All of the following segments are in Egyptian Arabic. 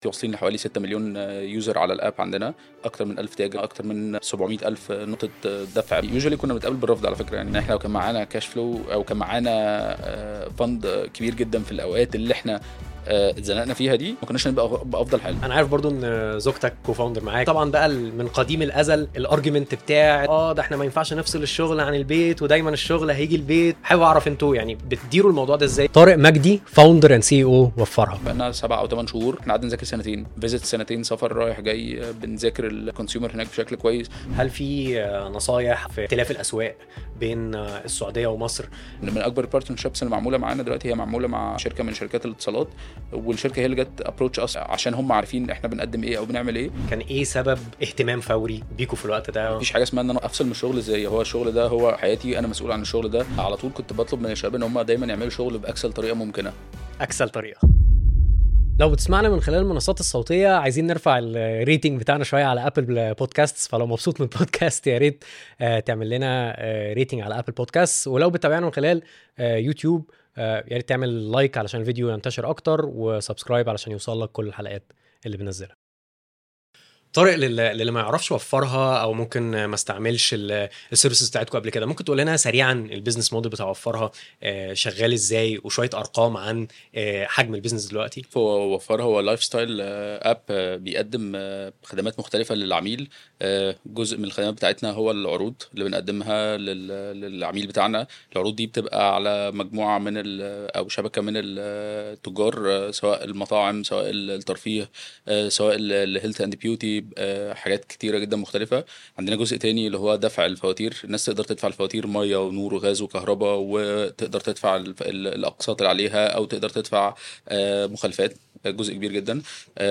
واصلين لحوالي 6 مليون يوزر على الاب عندنا اكتر من 1000 تاج اكتر من 700 الف نقطه دفع يوجوالي كنا بنتقابل بالرفض على فكره يعني احنا لو كان معانا كاش فلو او كان معانا فند كبير جدا في الاوقات اللي احنا اتزنقنا فيها دي ما كناش هنبقى بافضل حال انا عارف برضو ان زوجتك كوفاوندر معاك طبعا بقى من قديم الازل الارجيومنت بتاع اه ده احنا ما ينفعش نفصل الشغل عن البيت ودايما الشغل هيجي البيت حابب اعرف انتوا يعني بتديروا الموضوع ده ازاي طارق مجدي فاوندر اند سي او وفرها بقالنا سبع او ثمان شهور احنا قعدنا نذاكر سنتين فيزيت سنتين سفر رايح جاي بنذاكر الكونسيومر هناك بشكل كويس هل في نصايح في اختلاف الاسواق بين السعوديه ومصر من اكبر البارتنرشيبس اللي معموله معانا دلوقتي هي معموله مع شركه من شركات الاتصالات والشركه هي اللي جت ابروتش اس عشان هم عارفين احنا بنقدم ايه او بنعمل ايه كان ايه سبب اهتمام فوري بيكوا في الوقت ده مفيش حاجه اسمها ان انا افصل من الشغل ازاي هو الشغل ده هو حياتي انا مسؤول عن الشغل ده على طول كنت بطلب من الشباب ان هم دايما يعملوا شغل باكسل طريقه ممكنه اكسل طريقه لو بتسمعنا من خلال المنصات الصوتيه عايزين نرفع الريتنج بتاعنا شويه على ابل بودكاست فلو مبسوط من البودكاست يا ريت تعمل لنا ريتنج على ابل بودكاست ولو بتتابعنا من خلال يوتيوب يا ريت تعمل لايك علشان الفيديو ينتشر اكتر وسبسكرايب علشان يوصل لك كل الحلقات اللي بننزلها طارق للي ما يعرفش وفرها او ممكن ما استعملش السيرفيسز بتاعتكم قبل كده ممكن تقول لنا سريعا البيزنس موديل بتاع وفرها شغال ازاي وشويه ارقام عن حجم البيزنس دلوقتي هو وفرها هو لايف ستايل اب بيقدم خدمات مختلفه للعميل جزء من الخدمات بتاعتنا هو العروض اللي بنقدمها للعميل بتاعنا العروض دي بتبقى على مجموعه من او شبكه من التجار سواء المطاعم سواء الترفيه سواء الهيلث اند بيوتي حاجات كتيره جدا مختلفه عندنا جزء تاني اللي هو دفع الفواتير الناس تقدر تدفع الفواتير ميه ونور وغاز وكهرباء وتقدر تدفع الاقساط اللي عليها او تقدر تدفع مخالفات جزء كبير جدا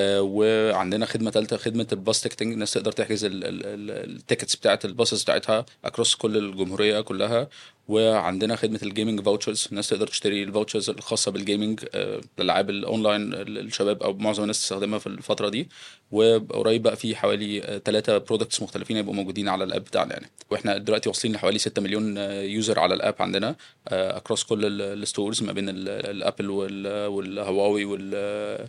وعندنا خدمه ثالثه خدمه الباص تيكتنج الناس تقدر تحجز التيكتس بتاعت الباصز بتاعتها اكروس كل الجمهوريه كلها وعندنا خدمه الجيمنج فاوتشرز الناس تقدر تشتري الفاوتشرز الخاصه بالجيمنج الالعاب الاونلاين الشباب او معظم الناس تستخدمها في الفتره دي وقريب بقى في حوالي ثلاثه برودكتس مختلفين هيبقوا موجودين على الاب بتاعنا يعني واحنا دلوقتي واصلين لحوالي 6 مليون يوزر على الاب عندنا اكروس كل الستورز ما بين الابل والهواوي وال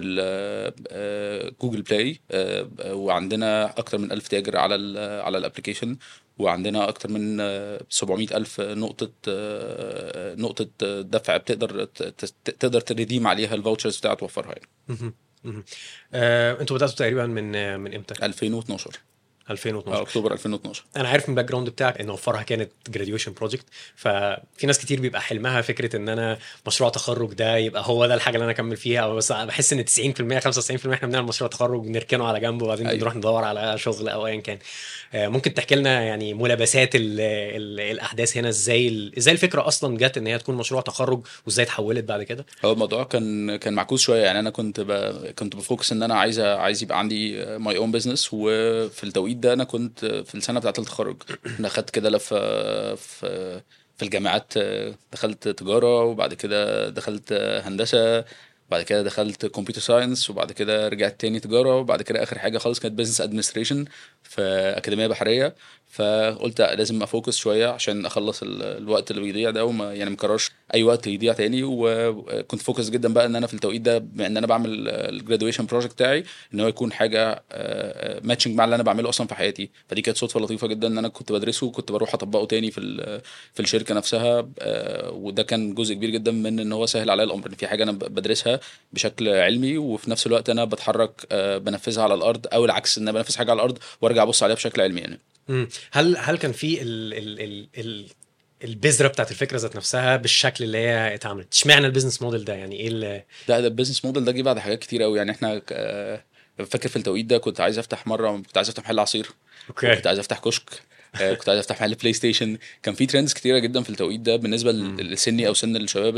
والجوجل بلاي وعندنا اكتر من 1000 تاجر على ال على الابلكيشن وعندنا اكتر من 700 الف نقطه نقطه دفع بتقدر تقدر تريديم عليها الفاوتشرز بتاعت توفرها يعني آه، انتوا بداتوا تقريبا من من امتى 2012 2012 اكتوبر 2012 انا عارف من الباك جراوند بتاعك ان وفرها كانت جراديويشن بروجكت ففي ناس كتير بيبقى حلمها فكره ان انا مشروع تخرج ده يبقى هو ده الحاجه اللي انا اكمل فيها او بس بحس ان 90% 95% احنا بنعمل مشروع تخرج نركنه على جنب وبعدين أيوة. بنروح ندور على شغل او ايا كان ممكن تحكي لنا يعني ملابسات ال ال الاحداث هنا ازاي ازاي الفكره اصلا جت ان هي تكون مشروع تخرج وازاي اتحولت بعد كده هو الموضوع كان كان معكوس شويه يعني انا كنت ب... كنت بفوكس ان انا عايز عايز يبقى عندي ماي اون بزنس وفي التوقيت ده انا كنت في السنه بتاعت التخرج انا خدت كده لفه في في الجامعات دخلت تجاره وبعد كده دخلت هندسه بعد كده دخلت كمبيوتر ساينس وبعد كده رجعت تاني تجاره وبعد كده اخر حاجه خالص كانت بزنس ادمنستريشن في اكاديميه بحريه فقلت لازم افوكس شويه عشان اخلص الوقت اللي بيضيع ده وما يعني مكررش اي وقت يضيع تاني وكنت فوكس جدا بقى ان انا في التوقيت ده بما ان انا بعمل الجرادويشن بروجكت بتاعي ان هو يكون حاجه ماتشنج مع اللي انا بعمله اصلا في حياتي فدي كانت صدفه لطيفه جدا ان انا كنت بدرسه وكنت بروح اطبقه تاني في في الشركه نفسها وده كان جزء كبير جدا من ان هو سهل عليا الامر ان في حاجه انا بدرسها بشكل علمي وفي نفس الوقت انا بتحرك بنفذها على الارض او العكس ان انا بنفذ حاجه على الارض وارجع ابص عليها بشكل علمي يعني هل هل كان في ال ال ال ال البذره بتاعت الفكره ذات نفسها بالشكل اللي هي اتعملت اشمعنى البيزنس موديل ده يعني ايه لا ده البيزنس موديل ده جه بعد حاجات كتير قوي يعني احنا فاكر في التوقيت ده كنت عايز افتح مره كنت عايز افتح محل عصير اوكي كنت عايز افتح كشك كنت عايز افتح محل بلاي ستيشن كان في ترندز كتيره جدا في التوقيت ده بالنسبه لسني او سن الشباب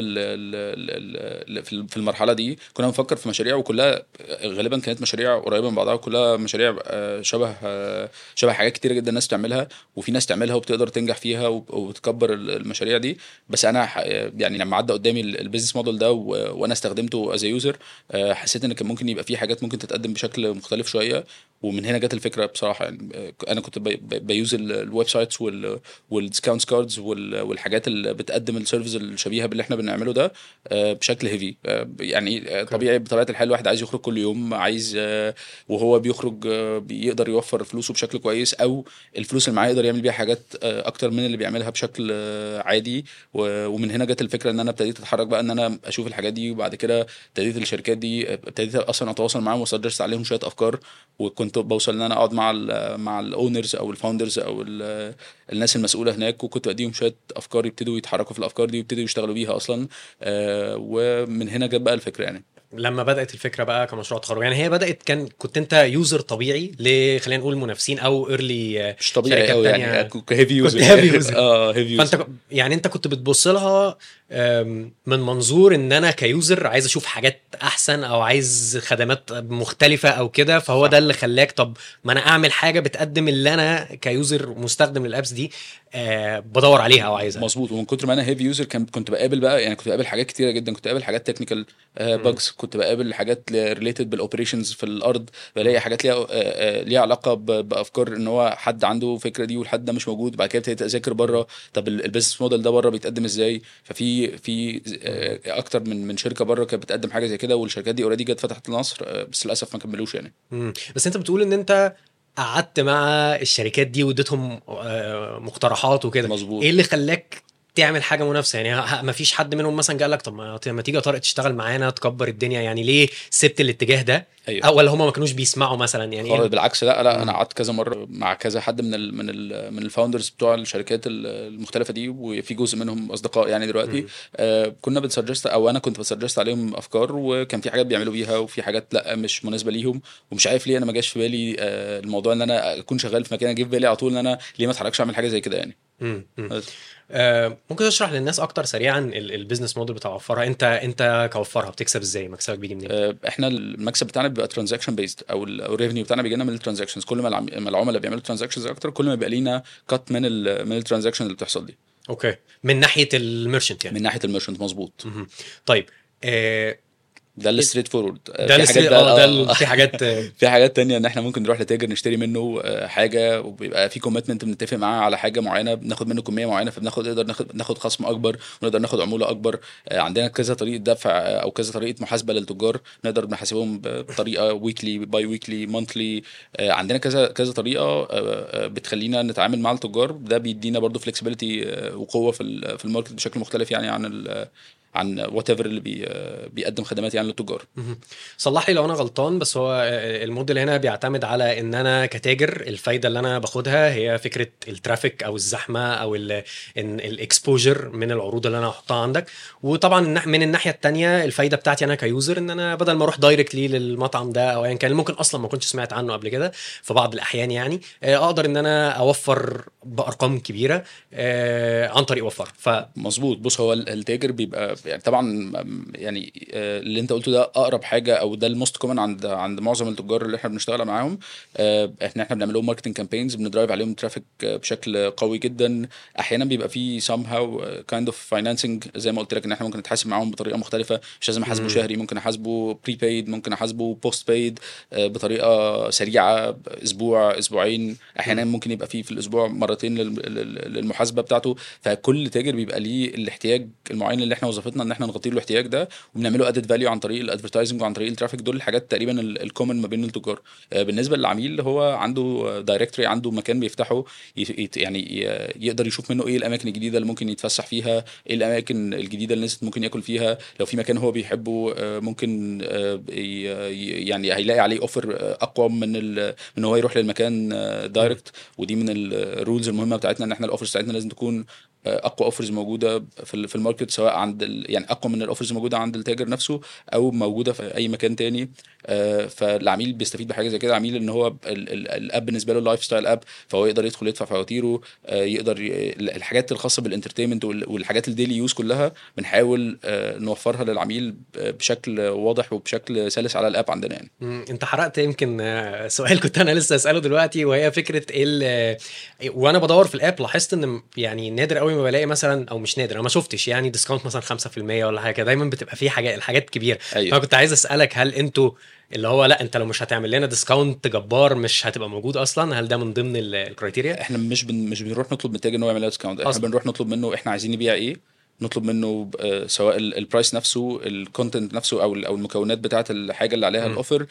اللي في المرحله دي كنا بنفكر في مشاريع وكلها غالبا كانت مشاريع قريبه من بعضها وكلها مشاريع شبه شبه حاجات كتيره جدا الناس تعملها وفي ناس تعملها وبتقدر تنجح فيها وتكبر المشاريع دي بس انا يعني لما عدى قدامي البيزنس موديل ده وانا استخدمته از يوزر حسيت ان كان ممكن يبقى في حاجات ممكن تتقدم بشكل مختلف شويه ومن هنا جت الفكره بصراحه يعني انا كنت بيوز الويب سايتس والديسكاونت كاردز والحاجات اللي بتقدم السيرفيس الشبيهه باللي احنا بنعمله ده آه، بشكل هيفي يعني آه، طبيعي بطبيعه الحال الواحد عايز يخرج كل يوم عايز آه، وهو بيخرج آه، بيقدر يوفر فلوسه بشكل كويس او الفلوس اللي معاه يقدر يعمل بيها حاجات آه، اكتر من اللي بيعملها بشكل آه، عادي و- ومن هنا جت الفكره ان انا ابتديت اتحرك بقى ان انا اشوف الحاجات دي وبعد كده ابتديت الشركات دي ابتديت اصلا اتواصل معاهم واسجست عليهم شويه افكار وكنت بوصل ان انا اقعد مع ال مع الاونرز او الفاوندرز او ال- الناس المسؤوله هناك وكنت بديهم شويه افكار يبتدوا يتحركوا في الافكار دي ويبتدوا يشتغلوا بيها اصلا آه، ومن هنا جت بقى الفكره يعني لما بدات الفكره بقى كمشروع تخرج يعني هي بدات كان كنت انت يوزر طبيعي ل خلينا نقول منافسين او ايرلي مش طبيعي شركات قوي تانية. يعني كهيفي يوزر heavy user. اه هيفي فانت ك- يعني انت كنت بتبص لها أم، من منظور ان انا كيوزر عايز اشوف حاجات احسن او عايز خدمات مختلفه او كده فهو صح. ده اللي خلاك طب ما انا اعمل حاجه بتقدم اللي انا كيوزر مستخدم للابس دي أه بدور عليها او عايزها مظبوط ومن كتر ما انا هيفي يوزر كان كنت بقابل بقى يعني كنت بقابل حاجات كتيره جدا كنت بقابل حاجات تكنيكال باجز كنت بقابل حاجات ريليتد بالاوبريشنز في الارض بلاقي حاجات ليها آه، آه، ليها علاقه ب- بافكار ان هو حد عنده فكره دي والحد ده مش موجود بعد كده ابتديت اذاكر بره طب البيزنس موديل ده بره بيتقدم ازاي ففي في آه، اكتر من من شركه بره كانت بتقدم حاجه زي كده والشركات دي اوريدي جت فتحت مصر آه، بس للاسف ما كملوش يعني مم. بس انت بتقول ان انت قعدت مع الشركات دي واديتهم آه، مقترحات وكده مظبوط. ايه اللي خلاك تعمل حاجه منافسه يعني ما فيش حد منهم مثلا قال لك طب ما ما تيجي يا طارق تشتغل معانا تكبر الدنيا يعني ليه سبت الاتجاه ده ايوه او ولا هم ما كانوش بيسمعوا مثلا يعني خالص إيه؟ بالعكس لا لا مم. انا قعدت كذا مره مع كذا حد من ال من ال من الفاوندرز بتوع الشركات ال- المختلفه دي وفي جزء منهم اصدقاء يعني دلوقتي مم. آه كنا بنسجست او انا كنت بسجست عليهم افكار وكان في حاجات بيعملوا بيها وفي حاجات لا مش مناسبه ليهم ومش عارف ليه انا ما جاش في بالي آه الموضوع ان انا اكون شغال في مكان اجي في بالي على طول ان انا ليه ما اتحركش اعمل حاجه زي كده يعني مم. مم. بس. آه، ممكن تشرح للناس اكتر سريعا ال- البيزنس موديل بتاع وفرها انت انت كوفرها بتكسب ازاي مكسبك بيجي منين آه، احنا المكسب بتاعنا بيبقى ترانزاكشن بيزد او الريفنيو بتاعنا بيجي لنا من الترانزاكشنز كل ما العم- ما العملاء بيعملوا ترانزاكشنز اكتر كل ما بيبقى لينا كات من ال من الترانزاكشن اللي بتحصل دي اوكي من ناحيه الميرشنت يعني من ناحيه الميرشنت مظبوط مهم. طيب آه، ده الستريت فورورد ده الستريت- اه ده ال- في حاجات آه، في حاجات تانية ان احنا ممكن نروح لتاجر نشتري منه آه، حاجه وبيبقى في كوميتمنت بنتفق معاه على حاجه معينه بناخد منه كميه معينه فبناخد نقدر ناخد ناخد خصم اكبر ونقدر ناخد عموله اكبر آه، عندنا كذا طريقه دفع آه، او كذا طريقه محاسبه للتجار نقدر نحاسبهم ب- بطريقه ويكلي باي ويكلي مانثلي عندنا كذا كذا طريقه آه، آه، بتخلينا نتعامل مع التجار ده بيدينا برضو فلكسبيليتي وقوه في ال- في الماركت بشكل مختلف يعني عن ال- عن وات ايفر اللي بي آه، بيقدم خدمات يعني للتجار مهم. صلح لي لو انا غلطان بس هو آه، الموديل هنا بيعتمد على ان انا كتاجر الفايده اللي انا باخدها هي فكره الترافيك او الزحمه او الاكسبوجر من العروض اللي انا هحطها عندك وطبعا الناح- من الناحيه الثانيه الفايده بتاعتي انا كيوزر ان انا بدل ما اروح دايركتلي للمطعم ده او ايا كان ممكن اصلا ما كنتش سمعت عنه قبل كده في بعض الاحيان يعني آه، اقدر ان انا اوفر بارقام كبيره آه، عن طريق وفر ف مظبوط بص هو ال- التاجر بيبقى يعني طبعا م- يعني آه، اللي انت قلته ده اقرب حاجه او ده الموست كومن عند عند معظم التجار اللي احنا بنشتغل معاهم آه، احنا احنا بنعمل لهم ماركتنج كامبينز بندرايف عليهم ترافيك بشكل قوي جدا احيانا بيبقى في سام هاو كايند اوف فاينانسنج زي ما قلت لك ان احنا ممكن نتحاسب معاهم بطريقه مختلفه مش لازم احاسبه مم. شهري ممكن احاسبه بري بايد ممكن احاسبه بوست بايد بطريقه سريعه اسبوع اسبوعين احيانا ممكن يبقى فيه في الاسبوع مرتين لل- لل- للمحاسبه بتاعته فكل تاجر بيبقى ليه الاحتياج المعين اللي احنا وظيفتنا ان احنا نغطي له الاحتياج ده وبنعمله ادد فاليو عن طريق الادفرتايزنج وعن طريق الترافيك دول الحاجات تقريبا الكومن ما بين التجار آه، بالنسبه للعميل هو عنده دايركتوري عنده مكان بيفتحه ي- يت- يعني ي- يقدر يشوف منه ايه الاماكن الجديده اللي ممكن يتفسح فيها ايه الاماكن الجديده اللي الناس ممكن ياكل فيها لو في مكان هو بيحبه آه، ممكن آه، ي- ي- يعني هيلاقي عليه اوفر اقوى من ال- من ان هو يروح للمكان دايركت ودي من الرولز المهمه بتاعتنا ان احنا الاوفرز بتاعتنا لازم تكون آه، اقوى اوفرز موجوده في ال- في الماركت سواء عند ال يعني اقوى من الاوفرز الموجوده عند التاجر نفسه او موجوده في اي مكان تاني آه، فالعميل بيستفيد بحاجه زي كده عميل ان هو ال- ال- الاب بالنسبه له اللايف ستايل اب فهو يقدر يدخل يدفع فواتيره آه، يقدر ي- الحاجات الخاصه بالانترتينمنت وال- والحاجات الديلي يوز كلها بنحاول آه، نوفرها للعميل ب- بشكل واضح وبشكل سلس على الاب عندنا يعني مم، انت حرقت يمكن آه، سؤال كنت انا لسه اساله دلوقتي وهي فكره ال آه، وانا بدور في الاب لاحظت ان يعني نادر قوي قوي ما بلاقي مثلا او مش نادر انا ما شفتش يعني ديسكاونت مثلا 5% ولا حاجه دايما بتبقى في حاجات الحاجات كبيره ايوه فانا كنت عايز اسالك هل انتوا اللي هو لا انت لو مش هتعمل لنا ديسكاونت جبار مش هتبقى موجود اصلا هل ده من ضمن ال- الكرايتيريا احنا مش بن مش بنروح نطلب من التاجر ان هو يعمل لنا ديسكاونت احنا أصلاً. بنروح نطلب منه احنا عايزين نبيع ايه نطلب منه آه، سواء ال- البرايس نفسه الكونتنت نفسه او ال- او المكونات بتاعه الحاجه اللي عليها مم. الاوفر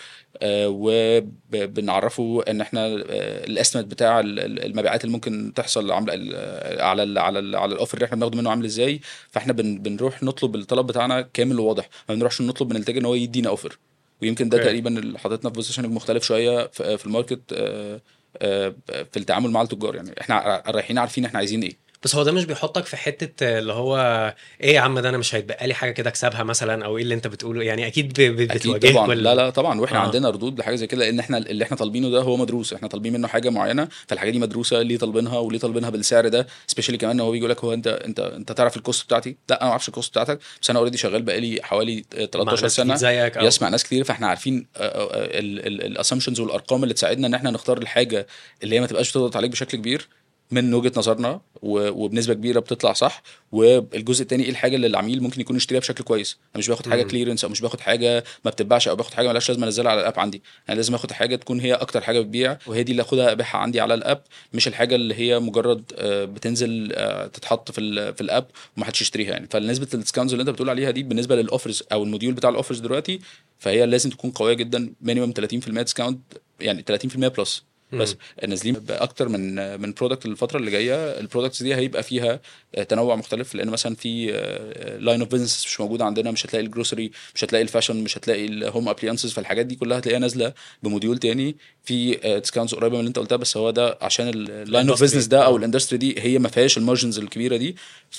وبنعرفه ان احنا الاستيميت بتاع ال- ال- المبيعات اللي ممكن تحصل عامله ال- على ال على ال على الاوفر اللي احنا بناخده منه عامل ازاي فاحنا بن بنروح نطلب الطلب بتاعنا كامل وواضح ما بنروحش نطلب من التاجر ان هو يدينا اوفر ويمكن ده أوكي. تقريبا اللي حاططنا في بوزيشن مختلف شويه في في الماركت آه، آه، في التعامل مع التجار يعني احنا رايحين عارفين احنا عايزين ايه بس هو ده مش بيحطك في حته اللي هو ايه يا عم ده انا مش هيتبقى لي حاجه كده اكسبها مثلا او ايه اللي انت بتقوله يعني اكيد ب- ب- اكيد بتواجهك طبعا ولا- لا لا طبعا واحنا آه. آه. عندنا ردود لحاجه زي كده لان احنا اللي احنا طالبينه ده هو مدروس احنا طالبين منه حاجه معينه فالحاجه دي مدروسه ليه طالبينها وليه طالبينها بالسعر ده سبيشالي كمان إن هو بيجي يقول لك هو انت انت انت تعرف الكوست بتاعتي لا انا ما اعرفش الكوست بتاعتك بس انا اوريدي شغال بقالي حوالي آه، مع 13 ناس كتير سنه زيك أو- يسمع ناس كتير فاحنا عارفين الاسامبشنز والارقام اللي تساعدنا ان احنا نختار الحاجه اللي هي ما تبقاش بتضغط عليك بشكل كبير من وجهه نظرنا و- وبنسبه كبيره بتطلع صح والجزء الثاني ايه الحاجه اللي العميل ممكن يكون يشتريها بشكل كويس انا مش باخد حاجه مم. كليرنس او مش باخد حاجه ما بتتباعش او باخد حاجه ملهاش لازمه انزلها على الاب عندي انا لازم اخد حاجه تكون هي اكتر حاجه بتبيع وهي دي اللي اخدها ابيعها عندي على الاب مش الحاجه اللي هي مجرد آه، بتنزل آه، تتحط في ال في الاب ومحدش يشتريها يعني فنسبه الديسكاونتس اللي انت بتقول عليها دي بالنسبه للاوفرز او الموديول بتاع الاوفرز دلوقتي فهي لازم تكون قويه جدا مينيمم 30% ديسكاونت يعني 30% بلس بس نازلين باكتر من من برودكت الفتره اللي جايه البرودكتس دي هيبقى فيها آه، تنوع مختلف لان مثلا في لاين اوف بزنس مش موجوده عندنا مش هتلاقي الجروسري مش هتلاقي الفاشن مش هتلاقي الهوم ابليانسز فالحاجات دي كلها هتلاقيها نازله بموديول تاني في ديسكاونتس قريبه من اللي انت قلتها بس هو ده عشان اللاين اوف Industry. بزنس ده او آه. الاندستري دي هي ما فيهاش المارجنز الكبيره دي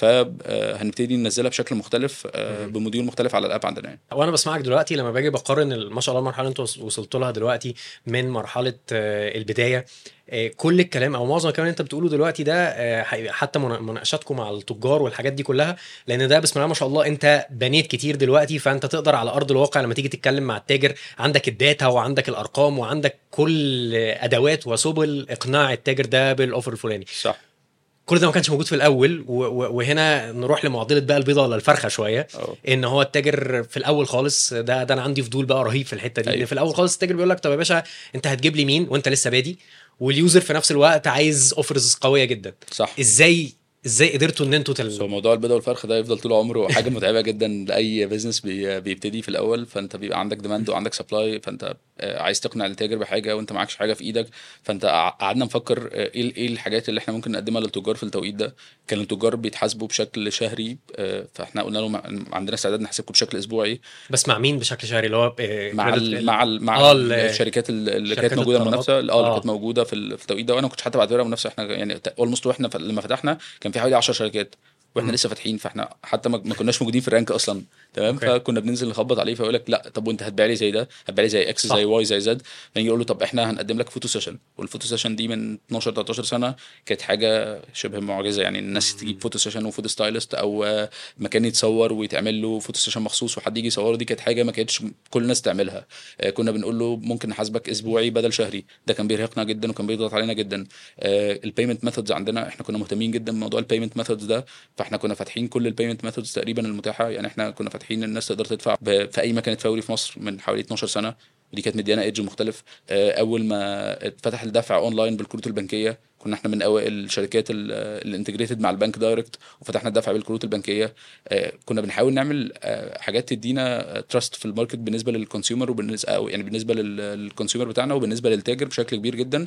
فهنبتدي ننزلها بشكل مختلف آه، بموديول مختلف على الاب عندنا يعني وانا بسمعك دلوقتي لما باجي بقارن ال- ما شاء الله المرحله اللي انتوا وص- وصلتوا لها دلوقتي من مرحله آه، البدايه آه، كل الكلام او معظم الكلام اللي انت بتقوله دلوقتي ده آه، حقيقة حتى منا- مناقشاتكم مع التجار والحاجات دي كلها لان ده بسم الله ما شاء الله انت بنيت كتير دلوقتي فانت تقدر على ارض الواقع لما تيجي تتكلم مع التاجر عندك الداتا وعندك الارقام وعندك كل ادوات وسبل اقناع التاجر ده بالاوفر الفلاني صح كل ده ما كانش موجود في الاول و- و- وهنا نروح لمعضله بقى البيضه ولا الفرخه شويه اه ان هو التاجر في الاول خالص ده ده انا عندي فضول بقى رهيب في الحته دي أيوه. أيوة. ان في الاول خالص التاجر بيقول لك طب يا باشا انت هتجيب لي مين وانت لسه بادي واليوزر في نفس الوقت عايز اوفرز قويه جدا صح ازاي ازاي قدرتوا ان انتوا بس هو تل... موضوع البيضه والفرخ ده يفضل طول عمره حاجه متعبه جدا لاي بزنس بي بيبتدي في الاول فانت بيبقى عندك ديماند وعندك سبلاي فانت آه، عايز تقنع التاجر بحاجه وانت معكش حاجه في ايدك فانت قع- قعدنا نفكر آه، ايه ايه الحاجات اللي احنا ممكن نقدمها للتجار في التوقيت ده كان التجار بيتحاسبوا بشكل شهري آه، فاحنا قلنا لهم عندنا استعداد نحاسبكم بشكل اسبوعي بس مع مين بشكل شهري اللي هو آه، مع credit- ال مع ال مع آه، ال- ال- الشركات ال- اللي شركات كانت موجوده الطلبات. المنافسه اه اللي آه. كانت موجوده في ال- في التوقيت ده وانا ما كنتش حتى بعتبرها منافسه احنا يعني اولموست واحنا ف- لما فتحنا كان في حوالي 10 شركات واحنا مم. لسه فاتحين فاحنا حتى ما ما كناش موجودين في الرانك اصلا تمام أوكي. فكنا بننزل نخبط عليه فيقول لك لا طب وانت هتبيع لي زي ده هتبيع لي زي اكس صح. زي واي زي زد فنيجي نقول له طب احنا هنقدم لك فوتو سيشن والفوتو سيشن دي من 12 13 سنه كانت حاجه شبه معجزه يعني الناس تجيب فوتو سيشن وفوتو ستايلست او آه، مكان يتصور ويتعمل له فوتو سيشن مخصوص وحد يجي يصوره دي كانت حاجه ما كانتش كل الناس تعملها آه، كنا بنقول له ممكن نحاسبك اسبوعي بدل شهري ده كان بيرهقنا جدا وكان بيضغط علينا جدا البيمنت ميثودز عندنا احنا كنا مهتمين جدا بموضوع البيمنت ميثودز ده فاحنا كنا فاتحين كل البيمنت ميثودز تقريبا المتاحه يعني احنا كنا فاتحين الناس تقدر تدفع ب- في اي مكان فوري في مصر من حوالي 12 سنه ودي كانت مديانا ايدج مختلف آه، اول ما اتفتح الدفع اونلاين بالكروت البنكيه كنا احنا من اوائل الشركات اللي انتجريتد مع البنك دايركت وفتحنا الدفع بالكروت البنكيه آه، كنا بنحاول نعمل آه، حاجات تدينا تراست في الماركت بالنسبه للكونسيومر وبالنسبه أو يعني بالنسبه للكونسيومر بتاعنا وبالنسبه للتاجر بشكل كبير جدا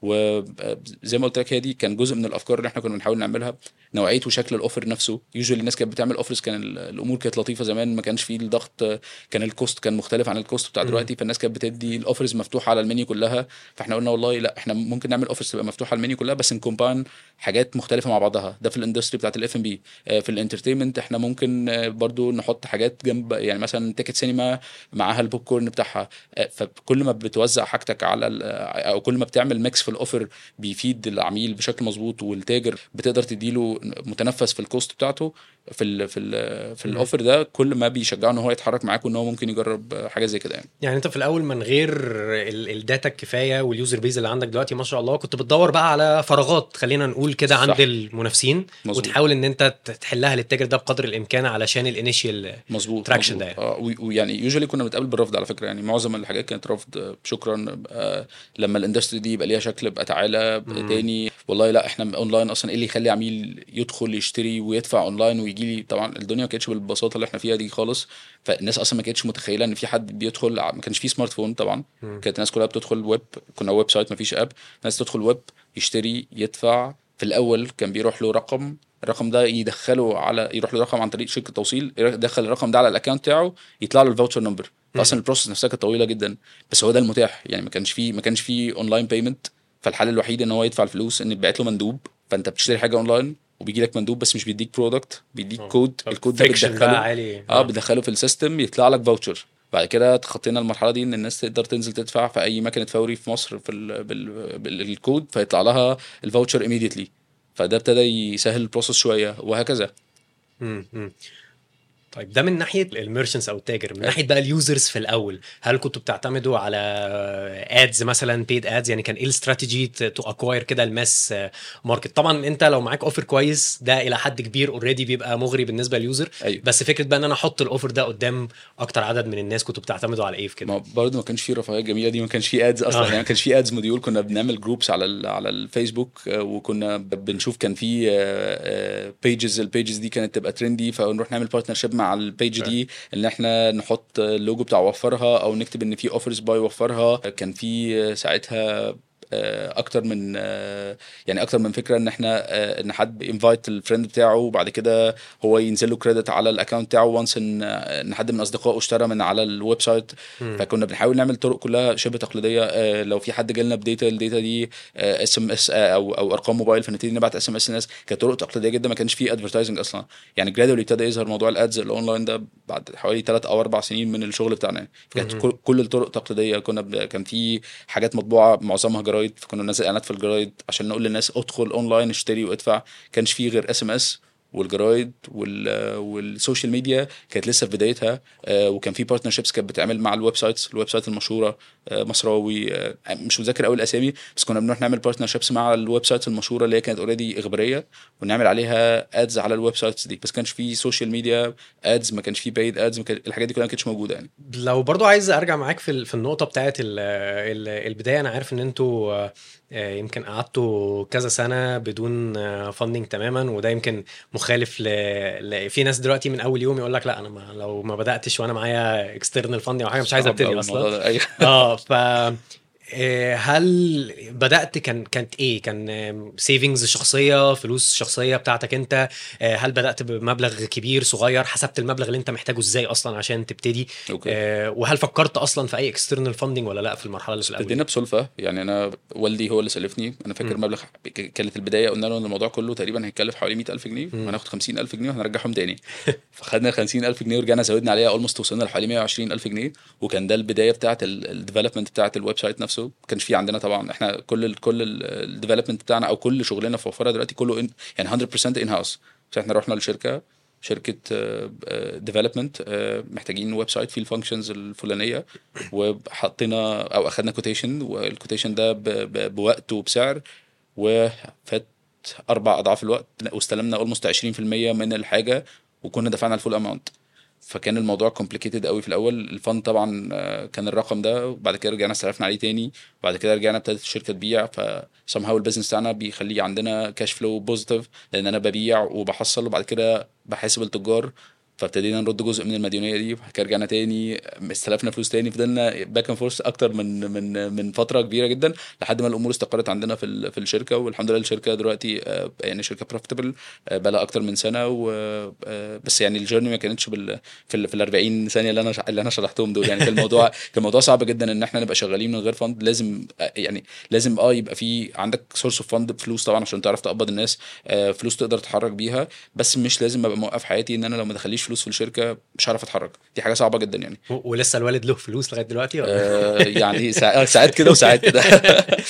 وزي ما قلت لك هي دي كان جزء من الافكار اللي احنا كنا بنحاول نعملها نوعيه وشكل الاوفر نفسه يوجوالي الناس كانت بتعمل اوفرز كان ال- الامور كانت لطيفه زمان ما كانش فيه الضغط آه، كان الكوست كان مختلف عن الكوست بتاع مم. دلوقتي فالناس كانت بتدي الاوفرز مفتوحه على المنيو كلها فاحنا قلنا والله لا احنا ممكن نعمل اوفرز تبقى مفتوحه على المنيو كلها بس نكومباين حاجات مختلفه مع بعضها ده في الاندستري بتاعت الاف ام بي في الانترتينمنت احنا ممكن آه، برضو نحط حاجات جنب يعني مثلا تيكت سينما معاها البوب كورن بتاعها آه، فكل ما بتوزع حاجتك على ال- او كل ما بتعمل ميكس في في الاوفر بيفيد العميل بشكل مظبوط والتاجر بتقدر تديله متنفس في الكوست بتاعته في ال في ال في مم. الاوفر ده كل ما بيشجعه ان هو يتحرك معاك وان هو ممكن يجرب حاجه زي كده يعني يعني انت في الاول من غير ال- الداتا الكفايه واليوزر بيز اللي عندك دلوقتي ما شاء الله كنت بتدور بقى على فراغات خلينا نقول كده صح. عند المنافسين مظبوط. وتحاول ان انت ت- تحلها للتاجر ده بقدر الامكان علشان الانيشيال مظبوط traction مظبوط. ده يعني. اه و- ويعني يوجوالي كنا بنتقابل بالرفض على فكره يعني معظم الحاجات كانت رفض آه، شكرا آه، لما الاندستري دي يبقى ليها شكل بقى تعالى بقى مم. تاني والله لا احنا اونلاين اصلا ايه اللي يخلي عميل يدخل يشتري ويدفع اونلاين ويجي لي طبعا الدنيا ما كانتش بالبساطه اللي احنا فيها دي خالص فالناس اصلا ما كانتش متخيله ان في حد بيدخل ع- ما كانش في سمارت فون طبعا مم. كانت الناس كلها بتدخل ويب كنا ويب سايت ما فيش اب الناس تدخل ويب يشتري يدفع في الاول كان بيروح له رقم الرقم ده يدخله على يروح له رقم عن طريق شركه توصيل يدخل الرقم ده على الاكونت بتاعه يطلع له الفاوتشر نمبر فاصلا البروسيس نفسها كانت طويله جدا بس هو ده المتاح يعني ما كانش فيه ما كانش فيه اونلاين بيمنت فالحل الوحيد ان هو يدفع الفلوس ان يتبعت له مندوب فانت بتشتري حاجه اونلاين وبيجي لك مندوب بس مش بيديك برودكت بيديك كود الكود ده friction بقى بتدخله عالي اه بتدخله في السيستم يطلع لك فاوتشر بعد كده تخطينا المرحله دي ان الناس تقدر تنزل تدفع في اي مكنه فوري في مصر في ال بال بالكود فيطلع لها الفاوتشر immediately فده ابتدى يسهل البروسيس شويه وهكذا مم. مم. طيب ده من ناحيه الميرشنتس او التاجر من ناحيه بقى اليوزرز في الاول هل كنتوا بتعتمدوا على ادز مثلا بيد ادز يعني كان ايه الاستراتيجي تو اكواير كده الماس ماركت طبعا انت لو معاك اوفر كويس ده الى حد كبير اوريدي بيبقى مغري بالنسبه لليوزر ايوه بس فكره بقى ان انا احط الاوفر ده قدام اكتر عدد من الناس كنتوا بتعتمدوا على ايه في كده ما برضه ما كانش في رفاهيه جميله دي ما كانش في ادز اصلا آه. يعني ما كانش في ادز موديول كنا بنعمل جروبس على ال على الفيسبوك آه، وكنا ب- بنشوف كان في بيجز البيجز دي كانت تبقى ترندي فنروح نعمل بارتنرشيب مع البيج دي ان احنا نحط اللوجو بتاع وفرها او نكتب ان في اوفرز باي وفرها كان في آه، ساعتها آه، اكتر من آه، يعني اكتر من فكره ان احنا آه، ان حد انفايت الفريند بتاعه وبعد كده هو ينزل له كريدت على الاكونت بتاعه وانس ان ان حد من اصدقائه اشترى من على الويب سايت مم. فكنا بنحاول نعمل طرق كلها شبه تقليديه آه، لو في حد جالنا بديتا الداتا دي اس ام اس او او ارقام موبايل فنبتدي نبعت اس ام اس للناس كانت طرق تقليديه جدا ما كانش فيه ادفرتايزنج اصلا يعني جرادولي ابتدى يظهر موضوع الادز الاونلاين ده بعد حوالي ثلاث او اربع سنين من الشغل بتاعنا يعني فكانت مهم. كل- كل الطرق تقليديه كنا ب... كان في حاجات مطبوعه معظمها جرايد فكنا ننزل اعلانات في الجرايد عشان نقول للناس ادخل اونلاين اشتري وادفع كانش فيه غير اس ام اس والجرايد وال والسوشيال ميديا كانت لسه في بدايتها آه، وكان في بارتنرشيبس كانت بتعمل مع الويب سايتس الويب سايت المشهوره آه، مصراوي آه، مش متذكر قوي الاسامي بس كنا بنروح نعمل بارتنرشيبس مع الويب سايتس المشهوره اللي هي كانت اوريدي اخباريه ونعمل عليها ادز على الويب سايتس دي بس كانش في سوشيال ميديا ادز ما كانش في بايد ادز الحاجات دي كلها ما كانتش موجوده يعني لو برضو عايز ارجع معاك في ال- في النقطه بتاعت ال- ال- البدايه انا عارف ان انتوا آه، آه، يمكن قعدتوا كذا سنه بدون فاندنج تماما وده يمكن مخالف ل... ل... في ناس دلوقتي من اول يوم يقول لك لا انا ما لو ما بداتش وانا معايا اكسترنال فاندنج او حاجه مش عايز صعب أوي ابتدي اصلا الموضوع ده. ايوه اه ف آه، هل بدات كان كانت ايه كان سيفنجز شخصيه فلوس شخصيه بتاعتك انت آه، هل بدات بمبلغ كبير صغير حسبت المبلغ اللي انت محتاجه ازاي اصلا عشان تبتدي اوكي آه، وهل فكرت اصلا في اي اكسترنال فاندنج ولا لا في المرحله اللي في الاول ابتدينا بسلفه يعني انا والدي هو اللي سلفني انا فاكر مم. مبلغ ك- كانت البدايه قلنا له ان الموضوع كله تقريبا هيكلف حوالي 100000 جنيه مم. وهناخد 50000 جنيه وهنرجعهم تاني فخدنا 50000 جنيه ورجعنا زودنا عليها اولموست وصلنا لحوالي 120000 جنيه وكان ده البدايه بتاعه الديفلوبمنت بتاعه الويب سايت نفسه ما كانش في عندنا طبعا احنا كل ال كل الديفلوبمنت بتاعنا او كل شغلنا في وفره دلوقتي كله in يعني 100% ان هاوس بس احنا رحنا لشركه شركه ديفلوبمنت محتاجين ويب سايت فيه الفانكشنز الفلانيه وحطينا او اخدنا كوتيشن والكوتيشن ده ب- ب- بوقت وبسعر وفات اربع اضعاف الوقت واستلمنا اولموست 20% من الحاجه وكنا دفعنا الفول اماونت فكان الموضوع كومبليكيتد قوي في الاول الفند طبعا آه، كان الرقم ده وبعد كده رجعنا استلفنا عليه تاني وبعد كده رجعنا ابتدت الشركه تبيع ف somehow البيزنس بتاعنا بيخليه عندنا كاش فلو بوزيتيف لان انا ببيع وبحصل وبعد كده بحاسب التجار فابتدينا نرد جزء من المديونيه دي وبعد كده رجعنا تاني استلفنا فلوس تاني فضلنا باك اند فورس اكتر من من من فتره كبيره جدا لحد ما الامور استقرت عندنا في ال- في الشركه والحمد لله الشركه دلوقتي آه، يعني شركه بروفيتبل بقى لها اكتر من سنه و آه، بس يعني الجيرني ما كانتش بال في ال في ال 40 ثانيه اللي انا ش- اللي انا شرحتهم دول يعني كان الموضوع كان الموضوع صعب جدا ان احنا نبقى شغالين من غير فند لازم آه، يعني لازم اه يبقى في عندك سورس اوف فند فلوس طبعا عشان تعرف تقبض الناس آه، فلوس تقدر تتحرك بيها بس مش لازم ابقى موقف حياتي ان انا لو ما دخليش فلوس في الشركه مش هعرف اتحرك دي حاجه صعبه جدا يعني و- ولسه الوالد له فلوس لغايه دلوقتي ولا؟ آه، يعني ساعات ساعات كده وساعات كده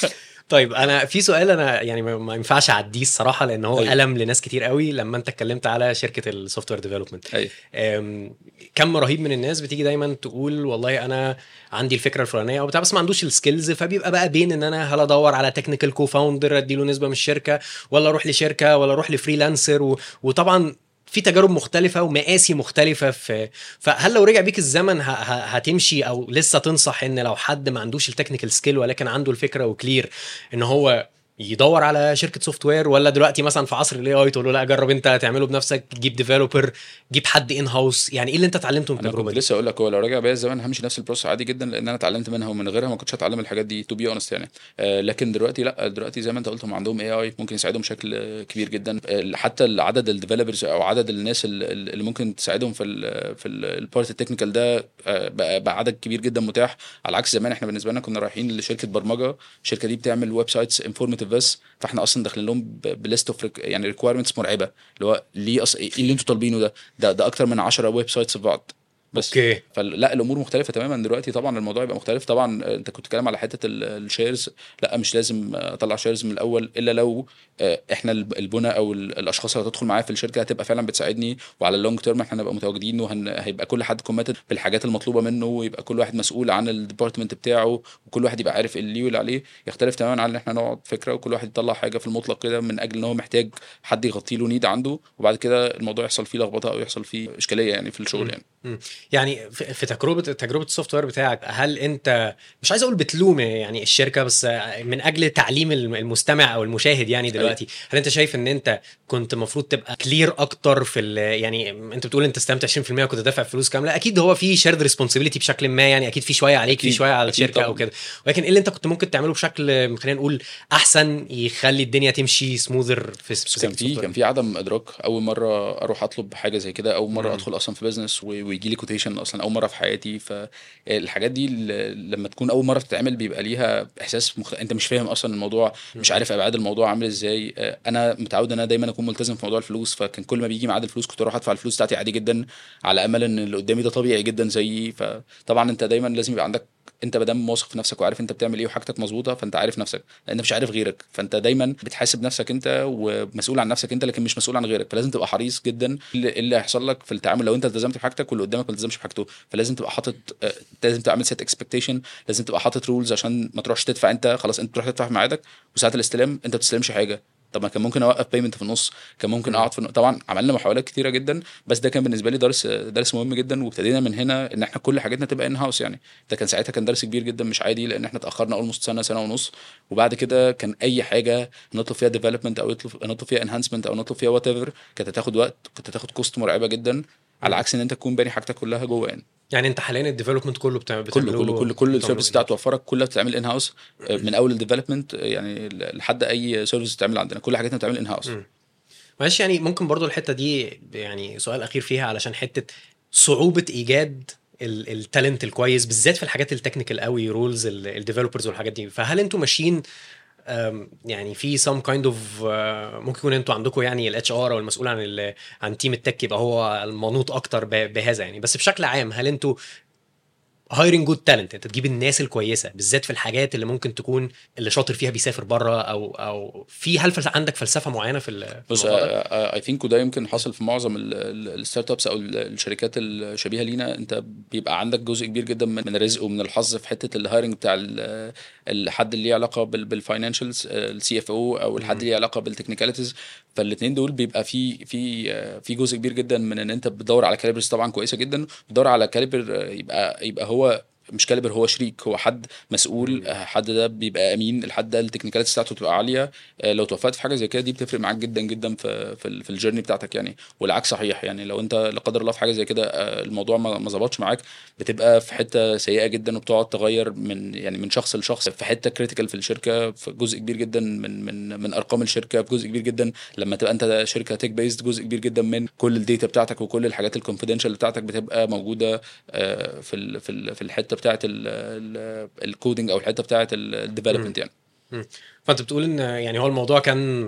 طيب انا في سؤال انا يعني ما ما ينفعش اعديه الصراحه لان هو أيوة. الم لناس كتير قوي لما انت اتكلمت على شركه السوفت وير ديفلوبمنت ايوه كم رهيب من الناس بتيجي دايما تقول والله انا عندي الفكره الفلانيه وبتاع بس ما عندوش السكيلز فبيبقى بقى بين ان انا هل ادور على تكنيكال كو فاوندر اديله نسبه من الشركه ولا اروح لشركه ولا اروح لفريلانسر و... وطبعا في تجارب مختلفة ومقاسي مختلفة في فهل لو رجع بيك الزمن ه... ه... هتمشي او لسه تنصح ان لو حد ما عندوش التكنيكال سكيل ولكن عنده الفكرة وكلير ان هو يدور على شركه سوفت وير ولا دلوقتي مثلا في عصر الاي اي تقول له لا جرب انت تعمله بنفسك جيب ديفلوبر جيب حد ان هاوس يعني ايه اللي انت اتعلمته من انا التجربه كنت دي لسه اقول لك هو لو رجع بيا الزمن همشي نفس البروسس عادي جدا لان انا اتعلمت منها ومن غيرها ما كنتش هتعلم الحاجات دي تو بي اونست يعني آه لكن دلوقتي لا دلوقتي زي ما انت قلت هم عندهم اي اي ممكن يساعدهم بشكل آه، كبير جدا آه حتى عدد الديفلوبرز او عدد الناس ال- اللي ممكن تساعدهم في ال في البارت التكنيكال ده آه بقى, بقى عدد كبير جدا متاح على عكس زمان احنا بالنسبه لنا كنا رايحين لشركه برمجه الشركه دي بتعمل ويب سايتس انفورماتيف بس فاحنا اصلا داخلين لهم بليست اوف يعني ريكويرمنتس مرعبه اللي هو ليه أص... ايه اللي انتوا طالبينه ده ده ده اكتر من 10 ويب سايتس في بعض بس اوكي فلا الامور مختلفه تماما دلوقتي طبعا الموضوع يبقى مختلف طبعا آه، انت كنت بتتكلم على حته الشيرز لا مش لازم آه، اطلع شيرز من الاول الا لو آه، احنا الب- البنى او ال- الاشخاص اللي هتدخل معايا في الشركه هتبقى فعلا بتساعدني وعلى اللونج تيرم احنا هنبقى متواجدين وهيبقى كل حد كوميتد بالحاجات المطلوبه منه ويبقى كل واحد مسؤول عن الديبارتمنت بتاعه وكل واحد يبقى عارف اللي واللي عليه يختلف تماما عن ان احنا نقعد فكره وكل واحد يطلع حاجه في المطلق كده من اجل ان هو محتاج حد يغطي له نيد عنده وبعد كده الموضوع يحصل فيه لخبطه او يحصل فيه اشكاليه يعني في الشغل يعني مم. يعني في في تجربه تجربه السوفت وير بتاعك هل انت مش عايز اقول بتلوم يعني الشركه بس من اجل تعليم الم- المستمع او المشاهد يعني دلوقتي هل انت شايف ان انت كنت المفروض تبقى كلير اكتر في ال- يعني انت بتقول انت استلمت 20% وكنت دافع فلوس كامله اكيد هو في شيرد ريسبونسبيلتي بشكل ما يعني اكيد في شويه عليك في أكيد. شويه على أكيد الشركه او طبعاً. كده ولكن ايه اللي انت كنت ممكن تعمله بشكل خلينا نقول احسن يخلي الدنيا تمشي سموذر في في كان السوفت في وير؟ كان في عدم ادراك اول مره اروح اطلب حاجه زي كده اول مره مم. ادخل اصلا في بزنس ويجي لي كوتيشن اصلا اول مره في حياتي فالحاجات دي ل- لما تكون اول مره بتتعمل بيبقى ليها احساس مخت... انت مش فاهم اصلا الموضوع مش عارف ابعاد الموضوع عامل ازاي آه، انا متعود ان انا دايما اكون ملتزم في موضوع الفلوس فكان كل ما بيجي ميعاد الفلوس كنت اروح ادفع الفلوس بتاعتي عادي جدا على امل ان اللي قدامي ده طبيعي جدا زيي فطبعا انت دايما لازم يبقى عندك انت مادام واثق في نفسك وعارف انت بتعمل ايه وحاجتك مظبوطه فانت عارف نفسك لان انت مش عارف غيرك فانت دايما بتحاسب نفسك انت ومسؤول عن نفسك انت لكن مش مسؤول عن غيرك فلازم تبقى حريص جدا اللي اللي هيحصل لك في التعامل لو انت التزمت بحاجتك واللي قدامك ما التزمش بحاجته فلازم تبقى حاطط آه، لازم تعمل سيت اكسبكتيشن لازم تبقى حاطط رولز عشان ما تروحش تدفع انت خلاص انت تروح تدفع في ميعادك وساعه الاستلام انت ما بتستلمش حاجه طب ما كان ممكن اوقف بيمنت في النص كان ممكن مم. اقعد في الن- طبعا عملنا محاولات كتيره جدا بس ده كان بالنسبه لي درس درس مهم جدا وابتدينا من هنا ان احنا كل حاجتنا تبقى ان هاوس يعني ده كان ساعتها كان درس كبير جدا مش عادي لان احنا اتاخرنا اولموست سنه سنه ونص وبعد كده كان اي حاجه نطلب فيها ديفلوبمنت او نطلب نطلب فيها انهانسمنت او نطلب فيها وات ايفر كانت هتاخد وقت كانت هتاخد كوست مرعبه جدا على عكس ان انت تكون باني حاجتك كلها جوه يعني يعني انت حاليا الديفلوبمنت كله بتعمل كله كله كل كل السيرفيس بتاعته بتاعته توفرك كلها بتتعمل ان هاوس من اول الديفلوبمنت يعني لحد اي سيرفيس بتتعمل عندنا كل حاجاتنا بتتعمل ان هاوس مم. معلش يعني ممكن برضو الحته دي يعني سؤال اخير فيها علشان حته صعوبه ايجاد التالنت الكويس بالذات في الحاجات التكنيكال قوي رولز الديفلوبرز والحاجات دي فهل انتوا ماشيين أم، يعني في سم كايند اوف ممكن يكون انتوا عندكم يعني الاتش ار او المسؤول عن ال عن تيم التك يبقى هو المنوط اكتر ب- بهذا يعني بس بشكل عام هل انتوا هايرنج جود تالنت انت تجيب الناس الكويسه بالذات في الحاجات اللي ممكن تكون اللي شاطر فيها بيسافر بره او او في هل فلس- عندك فلسفه معينه في ال- في بص الموضوع ده؟ اي ثينك وده يمكن حاصل في معظم الستارت ابس او ال- الشركات الشبيهه لينا انت بيبقى عندك جزء كبير جدا من من الرزق ومن الحظ في حته الهايرنج بتاع ال- الحد اللي ليه علاقه بالفاينانشالز السي اف او او الحد اللي ليه علاقه بالتكنيكاليتيز فالاثنين دول بيبقى في في آه، في جزء كبير جدا من ان انت بتدور على كاليبرز طبعا كويسه جدا بتدور على كاليبر يبقى يبقى هو مش كاليبر هو شريك هو حد مسؤول آه، حد ده بيبقى امين الحد ده التكنيكاليتي بتاعته تبقى عاليه آه، لو توفقت في حاجه زي كده دي بتفرق معاك جدا جدا في في, ال- في الجيرني بتاعتك يعني والعكس صحيح يعني لو انت لا قدر الله في حاجه زي كده آه، الموضوع ما ما ظبطش معاك بتبقى في حته سيئه جدا وبتقعد تغير من يعني من شخص لشخص في حته كريتيكال في الشركه في جزء كبير جدا من من من ارقام الشركه في جزء كبير جدا لما تبقى انت شركه تيك بيست جزء كبير جدا من كل الداتا بتاعتك وكل الحاجات الكونفيدنشال بتاعتك بتبقى موجوده آه، في ال في ال في الحته بتاعه الكودنج او الحته بتاعه الديفلوبمنت يعني فانت بتقول ان يعني هو الموضوع كان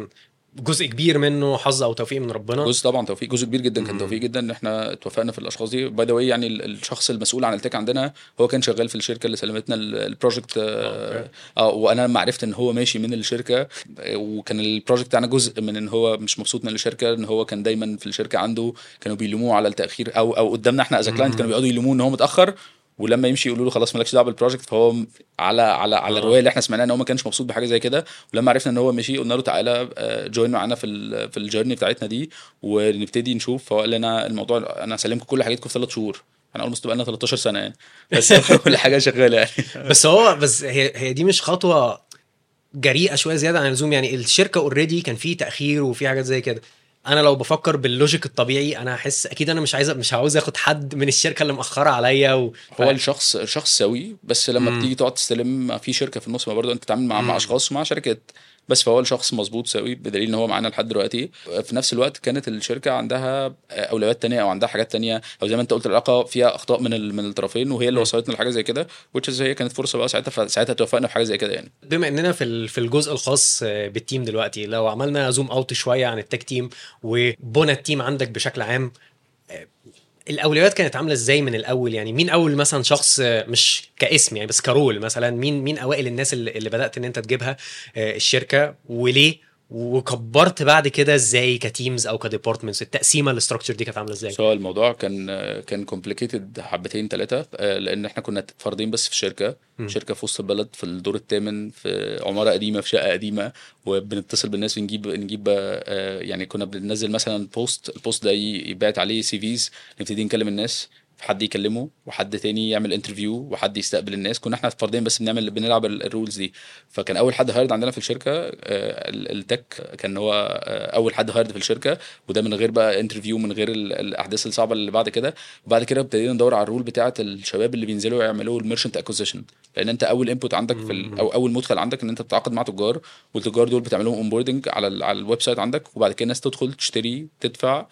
جزء كبير منه حظ او توفيق من ربنا جزء طبعا توفيق جزء كبير جدا كان مم. توفيق جدا ان احنا اتوفقنا في الاشخاص دي باي ذا يعني ال- الشخص المسؤول عن التك عندنا هو كان شغال في الشركه اللي سلمتنا ال- البروجكت اه أوكي. آه، وانا لما عرفت ان هو ماشي من الشركه آه، وكان البروجكت بتاعنا جزء من ان هو مش مبسوط من الشركه ان هو كان دايما في الشركه عنده كانوا بيلوموه على التاخير او او قدامنا احنا از كلاينت مم. كانوا بيقعدوا يلوموه ان هو متاخر ولما يمشي يقولوا له خلاص مالكش دعوه بالبروجكت فهو م- على على على آه. الروايه اللي احنا سمعناها ان هو ما كانش مبسوط بحاجه زي كده ولما عرفنا ان هو مشي قلنا له تعالى جوين معانا في ال في الجيرني بتاعتنا دي ونبتدي نشوف فهو قال لنا الموضوع انا هسلمكم كل حاجتكم في ثلاث شهور احنا اولموست بقى لنا 13 سنه يعني بس كل حاجه شغاله يعني بس هو بس هي هي دي مش خطوه جريئه شويه زياده عن اللزوم يعني الشركه اوريدي كان في تاخير وفي حاجات زي كده انا لو بفكر باللوجيك الطبيعي انا هحس اكيد انا مش عايز مش عاوز اخد حد من الشركه اللي مأخره عليا و... هو الشخص الشخص سوي بس لما مم. بتيجي تقعد تستلم في شركه في النص ما برضه انت بتتعامل مع مم. مع اشخاص ومع شركات بس فهو الشخص مظبوط سوي بدليل ان هو معانا لحد دلوقتي في نفس الوقت كانت الشركه عندها اولويات تانية او عندها حاجات تانية او زي ما انت قلت العلاقه فيها اخطاء من ال- من الطرفين وهي اللي مم. وصلتنا لحاجه زي كده which is هي كانت فرصه بقى ساعتها فساعتها توفقنا في حاجه زي كده يعني بما اننا في ال- في الجزء الخاص آه، بالتيم دلوقتي لو عملنا زوم اوت شويه عن التك تيم وبنى التيم عندك بشكل عام آه، الاولويات كانت عامله ازاي من الاول يعني مين اول مثلا شخص آه، مش كاسم يعني بس كرول مثلا مين مين اوائل الناس اللي, اللي بدات ان انت تجيبها آه، الشركه وليه وكبرت بعد كده ازاي كتيمز او كديبارتمنتس التقسيمه الاستراكشر دي كانت عامله ازاي سواء الموضوع كان كان كومبليكيتد حبتين ثلاثه لان احنا كنا فردين بس في شركه مم. شركه في وسط البلد في الدور الثامن في عماره قديمه في شقه قديمه وبنتصل بالناس ونجيب نجيب آه، يعني كنا بننزل مثلا بوست البوست ده ي- يبعت عليه سي فيز نبتدي نكلم الناس حد يكلمه وحد تاني يعمل انترفيو وحد يستقبل الناس كنا احنا فردين بس بنعمل بنلعب ال- الرولز دي فكان اول حد هايرد عندنا في الشركه آه، ال- التك كان هو آه، اول حد هايرد في الشركه وده من غير بقى انترفيو من غير ال- الاحداث الصعبه اللي بعد كده وبعد كده ابتدينا ندور على الرول بتاعه الشباب اللي بينزلوا يعملوا الميرشنت اكوزيشن لان انت اول انبوت عندك في ال- او اول مدخل عندك ان انت بتتعاقد مع تجار والتجار دول بتعمل لهم اونبوردنج على ال- على الويب سايت عندك وبعد كده الناس تدخل تشتري تدفع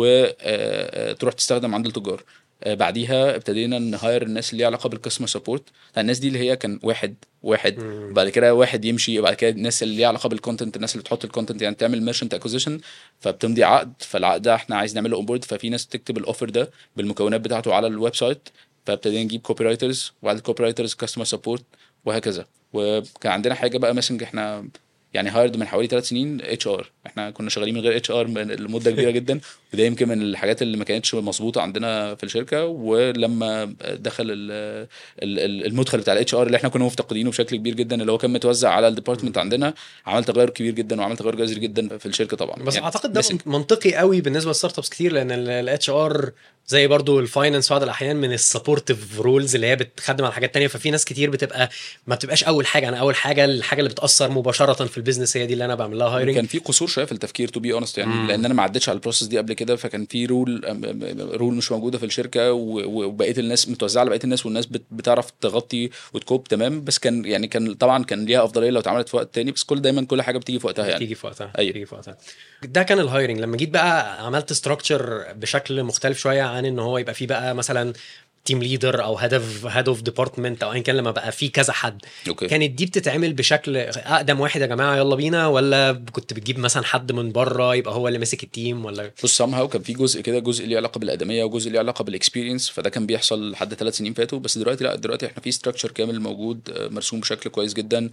وتروح تستخدم عند التجار آه، بعديها ابتدينا نهاير الناس اللي ليها علاقه بالكاستمر سبورت الناس دي اللي هي كان واحد واحد مم. بعد كده واحد يمشي بعد كده الناس اللي ليها علاقه بالكونتنت الناس اللي تحط الكونتنت يعني تعمل ميرشنت اكوزيشن فبتمضي عقد فالعقد ده احنا عايز نعمله اونبورد ففي ناس تكتب الاوفر ده بالمكونات بتاعته على الويب سايت فابتدينا نجيب كوبي رايترز وبعد الكوبي رايترز كاستمر سبورت وهكذا وكان عندنا حاجه بقى ماسنج احنا يعني هايرد من حوالي ثلاث سنين اتش ار احنا كنا شغالين من غير اتش ار لمده كبيره جدا وده يمكن من الحاجات اللي ما كانتش مظبوطه عندنا في الشركه ولما دخل ال- ال- ال- المدخل بتاع الاتش ار اللي احنا كنا مفتقدينه بشكل كبير جدا اللي هو كان متوزع على الديبارتمنت عندنا عمل تغير كبير جدا وعمل تغير جذري جدا في الشركه طبعا بس يعني اعتقد ده missing. منطقي قوي بالنسبه للستارت ابس كتير لان الاتش ار زي برضو الفاينانس بعض الاحيان من السبورتيف رولز اللي هي بتخدم على حاجات تانية ففي ناس كتير بتبقى ما بتبقاش اول حاجه انا اول حاجه الحاجه اللي بتاثر مباشره في البيزنس هي دي اللي انا بعمل لها هايرنج كان في قصور شويه في التفكير تو بي اونست يعني مم. لان انا ما عدتش على البروسيس دي قبل كده فكان في رول رول مش موجوده في الشركه و- وبقيه الناس متوزعه على بقيه الناس والناس بت- بتعرف تغطي وتكوب تمام بس كان يعني كان طبعا كان ليها افضليه لو اتعملت في وقت تاني بس كل دايما كل حاجه بتيجي في وقتها يعني تيجي في وقتها أيوة. تيجي في وقتها ده كان الهايرنج لما جيت بقى عملت ستراكشر بشكل مختلف شويه عن ان هو يبقى فيه بقى مثلا تيم ليدر او هيد اوف هيد اوف ديبارتمنت او ايا كان لما بقى في كذا حد اوكي كانت دي بتتعمل بشكل اقدم واحد يا جماعه يلا بينا ولا كنت بتجيب مثلا حد من بره يبقى هو اللي ماسك التيم ولا بص سام هاو كان في جزء كده جزء ليه علاقه بالادميه وجزء ليه علاقه بالاكسبيرينس فده كان بيحصل لحد ثلاث سنين فاتوا بس دلوقتي لا دلوقتي احنا في ستراكشر كامل موجود آه، مرسوم بشكل كويس جدا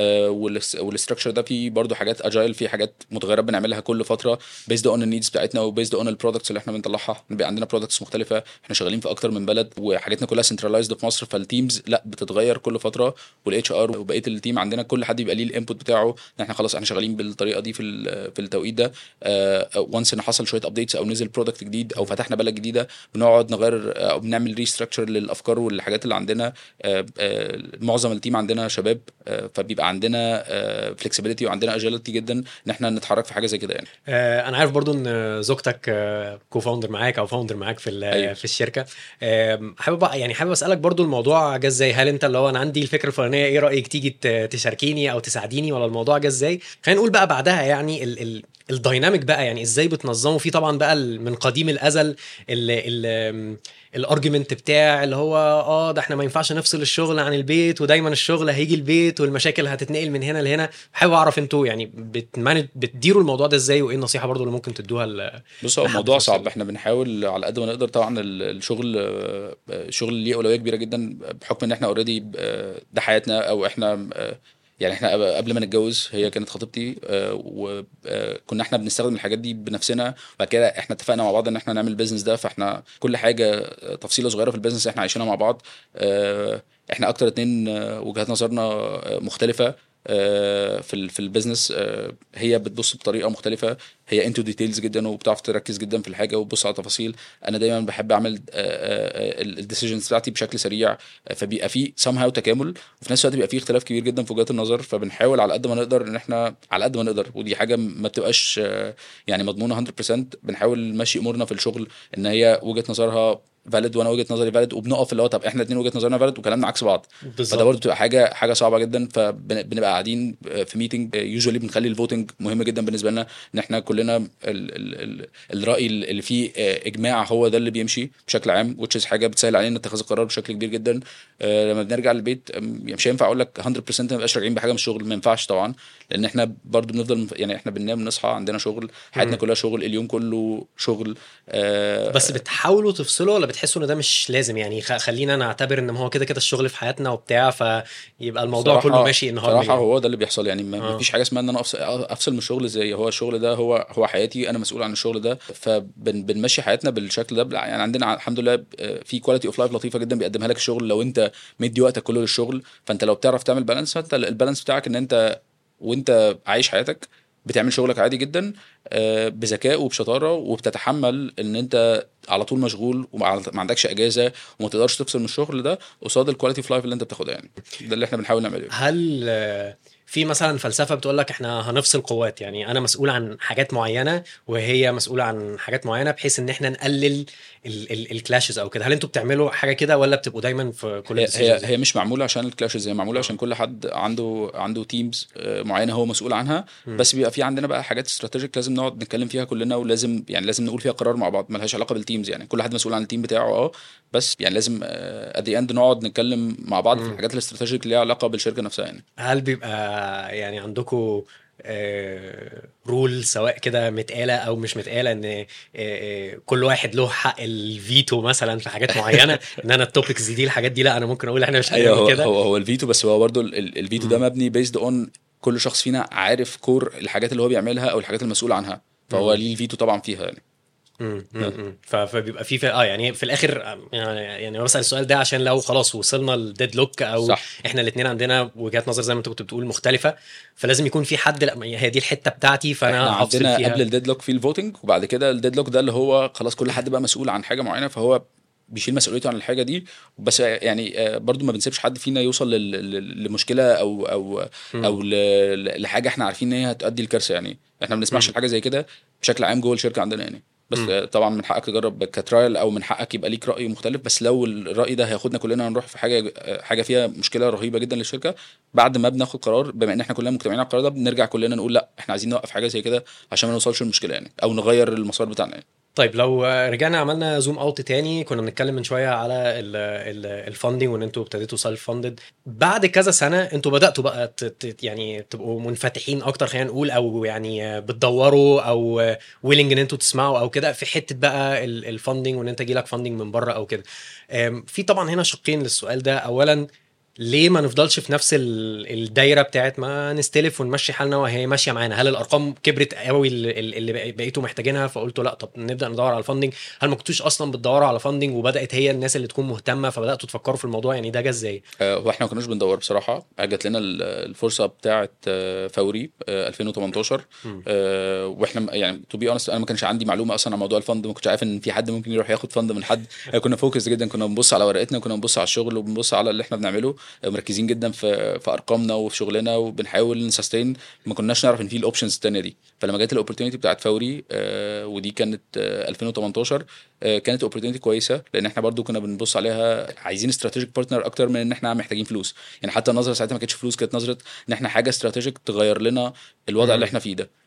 والستراكشر ده فيه برضو حاجات اجايل فيه حاجات متغيرات بنعملها كل فتره بيزد اون النيدز بتاعتنا وبيزد اون البرودكتس اللي احنا بنطلعها بيبقى عندنا برودكتس مختلفه احنا شغالين في اكتر من بلد وحاجاتنا كلها سنترلايزد في مصر فالتيمز لا بتتغير كل فتره والاتش ار وبقيه التيم عندنا كل حد يبقى ليه الانبوت بتاعه ان احنا خلاص احنا شغالين بالطريقه دي في ال- في التوقيت ده وانس ان حصل شويه ابديتس او نزل برودكت جديد او فتحنا بلد جديده بنقعد نغير آه، او بنعمل ريستراكشر للافكار والحاجات اللي عندنا آه، آه، معظم التيم عندنا شباب آه، فبيبقى عندنا فلكسبيليتي وعندنا اجيلتي جدا ان احنا نتحرك في حاجه زي كده يعني آه، انا عارف برضو ان زوجتك كو فاوندر معاك او فاوندر معاك في ال- أيوة. في الشركه آم، حابب بقى- يعني حابب اسالك برضو الموضوع جه ازاي هل انت اللي هو انا عندي الفكره الفلانيه ايه رايك تيجي ت- تشاركيني او تساعديني ولا الموضوع جه ازاي خلينا نقول بقى بعدها يعني ال ال الدايناميك بقى يعني ازاي بتنظموا في طبعا بقى ال- من قديم الازل الارجيومنت بتاع اللي هو اه ده احنا ما ينفعش نفصل الشغل عن البيت ودايما الشغل هيجي البيت والمشاكل هتتنقل من هنا لهنا حابب اعرف انتوا يعني بتمانج بتديروا الموضوع ده ازاي وايه النصيحه برضو اللي ممكن تدوها ل- بص هو لحد الموضوع في صعب السن. احنا بنحاول على قد ما نقدر طبعا ال- الشغل آه، الشغل ليه اولويه كبيره جدا بحكم ان احنا اوريدي ده حياتنا او احنا آه، يعني احنا قبل ما نتجوز هي كانت خطيبتي وكنا احنا بنستخدم الحاجات دي بنفسنا وبعد كده احنا اتفقنا مع بعض ان احنا نعمل البيزنس ده فاحنا كل حاجه آه، تفصيله صغيره في البيزنس احنا عايشينها مع بعض آه، احنا اكتر اتنين آه، وجهات نظرنا آه، مختلفه آه، في ال- في البيزنس آه، هي بتبص بطريقه مختلفه هي انتو ديتيلز جدا وبتعرف تركز جدا في الحاجه وتبص على تفاصيل انا دايما بحب اعمل الديسيجنز بتاعتي بشكل سريع آه، فبيبقى في سام هاو تكامل وفي نفس الوقت بيبقى في اختلاف كبير جدا في وجهات النظر فبنحاول على قد ما نقدر ان احنا على قد ما نقدر ودي حاجه ما بتبقاش آه، يعني مضمونه 100% بنحاول نمشي امورنا في الشغل ان هي وجهه نظرها فاليد وانا وجهه نظري فاليد وبنقف اللي هو طب احنا الاثنين وجهه نظرنا فاليد وكلامنا عكس بعض فده برضه بتبقى حاجه حاجه صعبه جدا فبنبقى قاعدين في ميتنج يوجوالي بنخلي الفوتنج مهم جدا بالنسبه لنا ان احنا كلنا ال ال ال الراي اللي فيه اجماع هو ده اللي بيمشي بشكل عام which is حاجه بتسهل علينا اتخاذ القرار بشكل كبير جدا آه، لما بنرجع البيت أم، يعني مش هينفع اقول لك 100% ما نبقاش راجعين بحاجه من الشغل ما ينفعش طبعا لان احنا برضه بنفضل يعني احنا بننام نصحى عندنا شغل حياتنا مم. كلها شغل اليوم كله شغل آه، بس بتحاولوا تفصلوا ولا بتحسوا ان ده مش لازم يعني خ- خلينا نعتبر ان هو كده كده الشغل في حياتنا وبتاع فيبقى الموضوع صراحة- كله ماشي النهارده صراحة يعني. هو ده اللي بيحصل يعني ما آه. فيش حاجة اسمها ان انا افصل افصل من الشغل زي هو الشغل ده هو هو حياتي انا مسؤول عن الشغل ده فبنمشي حياتنا بالشكل ده بالع- يعني عندنا الحمد لله آه، في كواليتي اوف لايف لطيفة جدا بيقدمها لك الشغل لو انت مدي وقتك كله للشغل فانت لو بتعرف تعمل بالانس فانت البالانس بتاعك ان انت وانت عايش حياتك بتعمل شغلك عادي جدا آه، بذكاء وبشطاره وبتتحمل ان انت على طول مشغول وما ما عندكش اجازه وما تقدرش تفصل من الشغل ده قصاد الكواليتي اوف لايف اللي انت بتاخدها يعني ده اللي احنا بنحاول نعمله هل آه، في مثلا فلسفه بتقول لك احنا هنفصل قوات يعني انا مسؤول عن حاجات معينه وهي مسؤوله عن حاجات معينه بحيث ان احنا نقلل الكلاشز او كده هل انتوا بتعملوا حاجه كده ولا بتبقوا دايما في كل هي هي, decisions؟ هي مش معموله عشان الكلاشز هي معموله عشان كل حد عنده عنده تيمز معينه هو مسؤول عنها مم. بس بيبقى في عندنا بقى حاجات استراتيجيك لازم نقعد نتكلم فيها كلنا ولازم يعني لازم نقول فيها قرار مع بعض ملهاش علاقه بالتيمز يعني كل حد مسؤول عن التيم بتاعه اه بس يعني لازم ادي اند نقعد نتكلم مع بعض في مم. الحاجات الاستراتيجيك اللي ليها علاقه بالشركه نفسها يعني هل بيبقى يعني عندكم رول سواء كده متقاله او مش متقاله ان آه، آه، كل واحد له حق الفيتو مثلا في حاجات معينه ان انا التوبكس دي الحاجات دي لا انا ممكن اقول احنا مش ايوه هنعمل هو كده هو, هو الفيتو بس هو برضه ال- ال- الفيتو ده مم. مبني بيزد اون كل شخص فينا عارف كور الحاجات اللي هو بيعملها او الحاجات المسؤول عنها فهو مم. ليه الفيتو طبعا فيها يعني مم، مم، مم. ف- فبيبقى في في اه يعني في الاخر آه، يعني يعني أنا بسال السؤال ده عشان لو خلاص وصلنا لديد لوك او صح احنا الاثنين عندنا وجهات نظر زي ما انت كنت بتقول مختلفه فلازم يكون في حد لا هي دي الحته بتاعتي احنا فانا هفصل عندنا فيها قبل الديدلوك في الفوتنج وبعد كده الديدلوك ده اللي هو خلاص كل حد بقى مسؤول عن حاجه معينه فهو بيشيل مسؤوليته عن الحاجه دي بس يعني آه، برضو ما بنسيبش حد فينا يوصل لل- لل- لمشكله او او مم. او ل- لحاجه احنا عارفين ان هي هتؤدي لكارثه يعني احنا ما بنسمعش مم. الحاجه زي كده بشكل عام جوه الشركه عندنا يعني بس مم. آه، طبعا من حقك تجرب كترايل او من حقك يبقى ليك راي مختلف بس لو الراي ده هياخدنا كلنا نروح في حاجه آه، حاجه فيها مشكله رهيبه جدا للشركه بعد ما بناخد قرار بما ان احنا كلنا مجتمعين على القرار ده بنرجع كلنا نقول لا احنا عايزين نوقف حاجه زي كده عشان ما نوصلش للمشكله يعني او نغير المسار بتاعنا يعني. طيب لو رجعنا عملنا زوم اوت تاني كنا بنتكلم من شويه على الفاندنج وان انتوا ابتديتوا سيلف فاندد بعد كذا سنه انتوا بداتوا بقى ت- ت- يعني تبقوا منفتحين اكتر خلينا نقول او يعني بتدوروا او ويلنج ان انتوا تسمعوا او كده في حته بقى الفاندنج وان انت يجيلك فاندنج من بره او كده أم، في طبعا هنا شقين للسؤال ده اولا ليه ما نفضلش في نفس ال- الدايره بتاعت ما نستلف ونمشي حالنا وهي ماشيه معانا هل الارقام كبرت قوي اللي, اللي بقي- بقيتوا محتاجينها فقلتوا لا طب نبدا ندور على الفاندنج هل ما كنتوش اصلا بتدوروا على فاندنج وبدات هي الناس اللي تكون مهتمه فبداتوا تفكروا في الموضوع يعني ده جه ازاي آه، هو احنا ما كناش بندور بصراحه جات لنا ال- الفرصه بتاعه آه، فوري آه، 2018 مم. آه، واحنا م- يعني تو بي اونست انا ما كانش عندي معلومه اصلا عن موضوع الفند ما كنتش عارف ان في حد ممكن يروح ياخد فند من حد آه، كنا فوكس جدا كنا بنبص على ورقتنا كنا بنبص على الشغل وبنبص على اللي احنا بنعمله آه، مركزين جدا في في ارقامنا وفي شغلنا وبنحاول نسستين ما كناش نعرف ان في الاوبشنز الثانيه دي فلما جت الاوبورتيونيتي بتاعت فوري آه، ودي كانت آه، 2018 آه، كانت اوبورتيونيتي كويسه لان احنا برضو كنا بنبص عليها عايزين استراتيجيك بارتنر اكتر من ان احنا محتاجين فلوس يعني حتى النظره ساعتها ما كانتش فلوس كانت نظره ان احنا حاجه استراتيجيك تغير لنا الوضع مم. اللي احنا فيه ده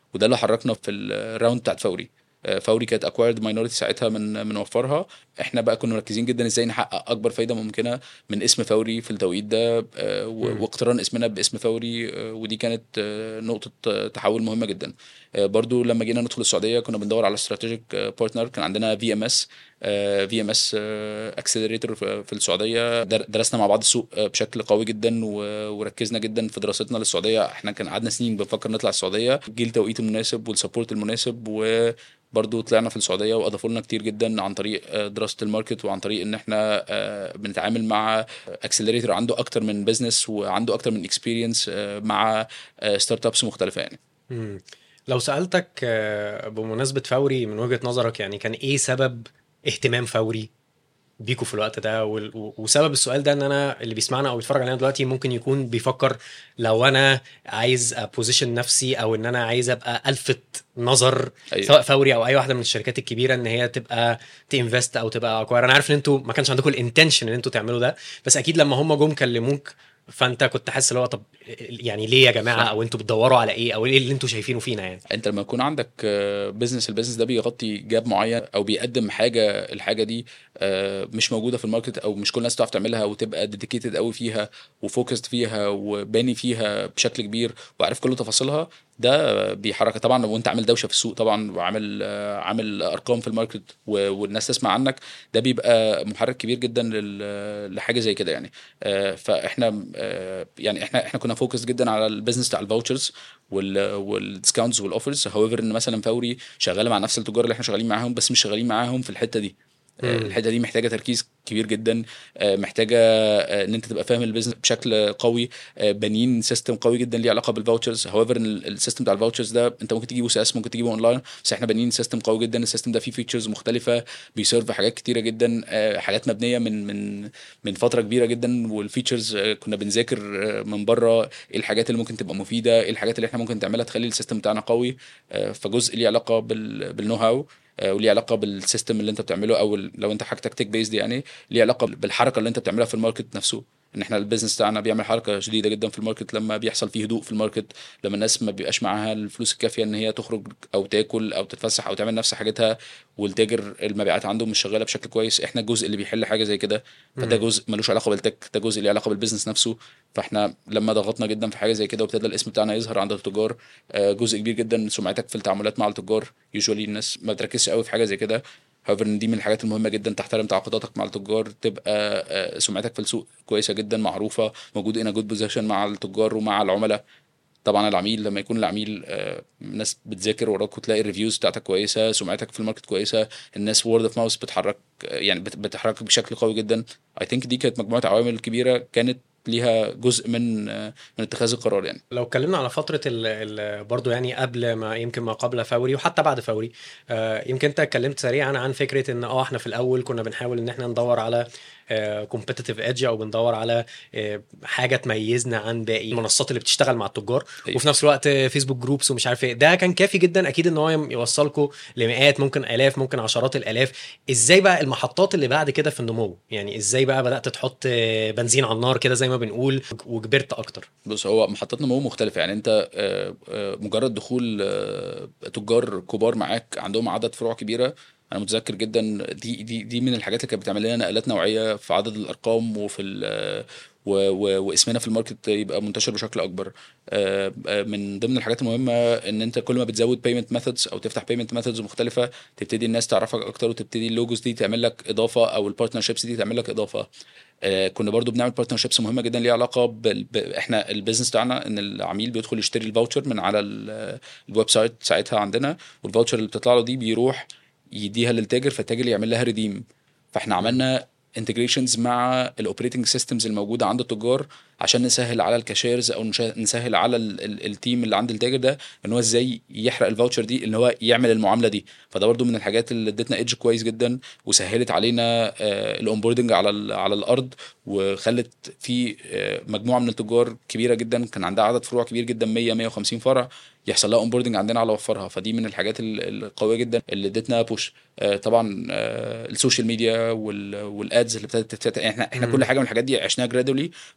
وده اللي حركنا في الراوند بتاعت فوري آه، فوري كانت اكوايرد ماينورتي ساعتها من من وفرها احنا بقى كنا مركزين جدا ازاي نحقق اكبر فايده ممكنه من اسم فوري في التوقيت ده آه، و- مم. واقتران اسمنا باسم فوري آه، ودي كانت آه، نقطه آه، تحول مهمه جدا آه، برضو لما جينا ندخل السعوديه كنا بندور على استراتيجيك بارتنر كان عندنا في ام اس في ام اس اكسلريتور في السعوديه در- درسنا مع بعض السوق آه، بشكل قوي جدا و- وركزنا جدا في دراستنا للسعوديه احنا كان قعدنا سنين بنفكر نطلع السعوديه جه التوقيت المناسب والسبورت المناسب وبرضو طلعنا في السعوديه واضافوا لنا كتير جدا عن طريق آه، دراسه الماركت وعن طريق ان احنا آه، بنتعامل مع اكسلريتور عنده اكتر من بزنس وعنده اكتر من اكسبيرينس مع ستارت ابس مختلفه يعني مم. لو سألتك آه، بمناسبة فوري من وجهة نظرك يعني كان ايه سبب اهتمام فوري بيكوا في الوقت ده وال- و- وسبب السؤال ده ان انا اللي بيسمعنا او بيتفرج علينا دلوقتي ممكن يكون بيفكر لو انا عايز ابوزيشن نفسي او ان انا عايز ابقى الفت نظر أيوة. سواء فوري او اي واحده من الشركات الكبيره ان هي تبقى تنفست او تبقى اكواير انا عارف ان انتوا ما كانش عندكم الانتنشن ان انتوا تعملوا ده بس اكيد لما هم جم كلموك فانت كنت حاسس اللي هو طب يعني ليه يا جماعه صح. او انتوا بتدوروا على ايه او ايه اللي انتوا شايفينه فينا يعني انت لما يكون عندك بزنس البزنس ده بيغطي جاب معين او بيقدم حاجه الحاجه دي آه، مش موجوده في الماركت او مش كل الناس تعرف تعملها وتبقى ديديكيتد قوي فيها وفوكسد فيها وباني فيها بشكل كبير وعارف كل تفاصيلها ده بيحرك طبعا وانت عامل دوشه في السوق طبعا وعامل آه، عامل ارقام في الماركت و- والناس تسمع عنك ده بيبقى محرك كبير جدا لل- لحاجه زي كده يعني آه، فاحنا آه، يعني احنا احنا كنا فوكس جدا على البيزنس بتاع الفاوتشرز والديسكاونتس والاوفرز هاويفر ان مثلا فوري شغاله مع نفس التجار اللي احنا شغالين معاهم بس مش شغالين معاهم في الحته دي آه، مم. الحته دي محتاجه تركيز كبير جدا آه، محتاجه آه، ان انت تبقى فاهم البيزنس بشكل قوي آه، بانيين سيستم قوي جدا ليه علاقه بالفاوتشرز هاويفر ان ال- السيستم بتاع الفاوتشرز ده انت ممكن تجيبه ساس ممكن تجيبه اونلاين بس احنا بانيين سيستم قوي جدا السيستم ده فيه فيتشرز مختلفه بيسيرف حاجات كتيره جدا آه، حاجات مبنيه من من من فتره كبيره جدا والفيتشرز آه، كنا بنذاكر آه، من بره ايه الحاجات اللي ممكن تبقى مفيده ايه الحاجات اللي احنا ممكن تعملها تخلي السيستم بتاعنا قوي آه، فجزء ليه علاقه بال- بالنو هاو آه، وليه علاقه بالسيستم اللي انت بتعمله او ال- لو انت حاجتك تك بيزد يعني ليه علاقه بالحركه اللي انت بتعملها في الماركت نفسه ان احنا البيزنس بتاعنا بيعمل حركه شديده جدا في الماركت لما بيحصل فيه هدوء في الماركت لما الناس ما بيبقاش معاها الفلوس الكافيه ان هي تخرج او تاكل او تتفسح او تعمل نفس حاجتها والتاجر المبيعات عنده مش شغاله بشكل كويس احنا الجزء اللي بيحل حاجه زي كده فده مم. جزء ملوش علاقه بالتك ده جزء ليه علاقه بالبيزنس نفسه فاحنا لما ضغطنا جدا في حاجه زي كده وابتدى الاسم بتاعنا يظهر عند التجار آه، جزء كبير جدا من سمعتك في التعاملات مع التجار يوجوالي الناس ما بتركزش قوي في حاجه زي كده however ان دي من الحاجات المهمه جدا تحترم تعاقداتك مع التجار تبقى آه، سمعتك في السوق كويسه جدا معروفه موجود ان جود بوزيشن مع التجار ومع العملاء طبعا العميل لما يكون العميل آه، ناس بتذاكر وراك وتلاقي الريفيوز بتاعتك كويسه سمعتك في الماركت كويسه الناس وورد اوف ماوس بتحرك آه، يعني بت- بتحرك بشكل قوي جدا اي ثينك دي كانت مجموعه عوامل كبيره كانت ليها جزء من آه، من اتخاذ القرار يعني لو اتكلمنا على فتره ال ال برضه يعني قبل ما يمكن ما قبل فوري وحتى بعد فوري آه يمكن انت اتكلمت سريعا عن فكره ان اه احنا في الاول كنا بنحاول ان احنا ندور على كومبيتيتيف ايدج او بندور على آه، حاجه تميزنا عن باقي المنصات اللي بتشتغل مع التجار أيوة. وفي نفس الوقت آه، فيسبوك جروبس ومش عارف ايه ده كان كافي جدا اكيد ان هو يوصلكم لمئات ممكن الاف ممكن عشرات الالاف ازاي بقى المحطات اللي بعد كده في النمو يعني ازاي بقى بدات تحط آه، بنزين على النار كده زي ما بنقول وكبرت اكتر بص هو محطات نمو مختلفة يعني انت آه، آه، مجرد دخول آه، تجار كبار معاك عندهم عدد فروع كبيرة انا متذكر جدا دي دي دي من الحاجات اللي كانت بتعمل لنا نقلات نوعية في عدد الارقام وفي ال- و- و- واسمنا في الماركت يبقى منتشر بشكل اكبر آه، آه، من ضمن الحاجات المهمه ان انت كل ما بتزود بيمنت ميثودز او تفتح بيمنت ميثودز مختلفه تبتدي الناس تعرفك اكتر وتبتدي اللوجوز دي تعمل لك اضافه او البارتنرشيبس دي تعمل لك اضافه آه، كنا برضو بنعمل بارتنرشيبس مهمه جدا ليها علاقه بال... ب... احنا البيزنس بتاعنا ان العميل بيدخل يشتري الفاوتشر من على ال- الويب سايت ساعتها عندنا والفاوتشر اللي بتطلع له دي بيروح يديها للتاجر فالتاجر يعمل لها ريديم فاحنا عملنا انتجريشنز مع الاوبريتنج سيستمز الموجوده عند التجار عشان نسهل على الكاشيرز او نشا- نسهل على ال- ال- التيم اللي عند التاجر ده ان هو ازاي يحرق الفاوتشر دي ان هو يعمل المعامله دي فده برضو من الحاجات اللي ادتنا ايدج كويس جدا وسهلت علينا الاونبوردنج على ال- على الارض وخلت في آه، مجموعه من التجار كبيره جدا كان عندها عدد فروع كبير جدا 100 150 فرع يحصل لها اونبوردنج عندنا على وفرها فدي من الحاجات ال- القويه جدا اللي ادتنا بوش طبعا آه، السوشيال ميديا وال- والادز اللي ابتدت تتفتح احنا احنا مم. كل حاجه من الحاجات دي عشناها جرادولي من من اول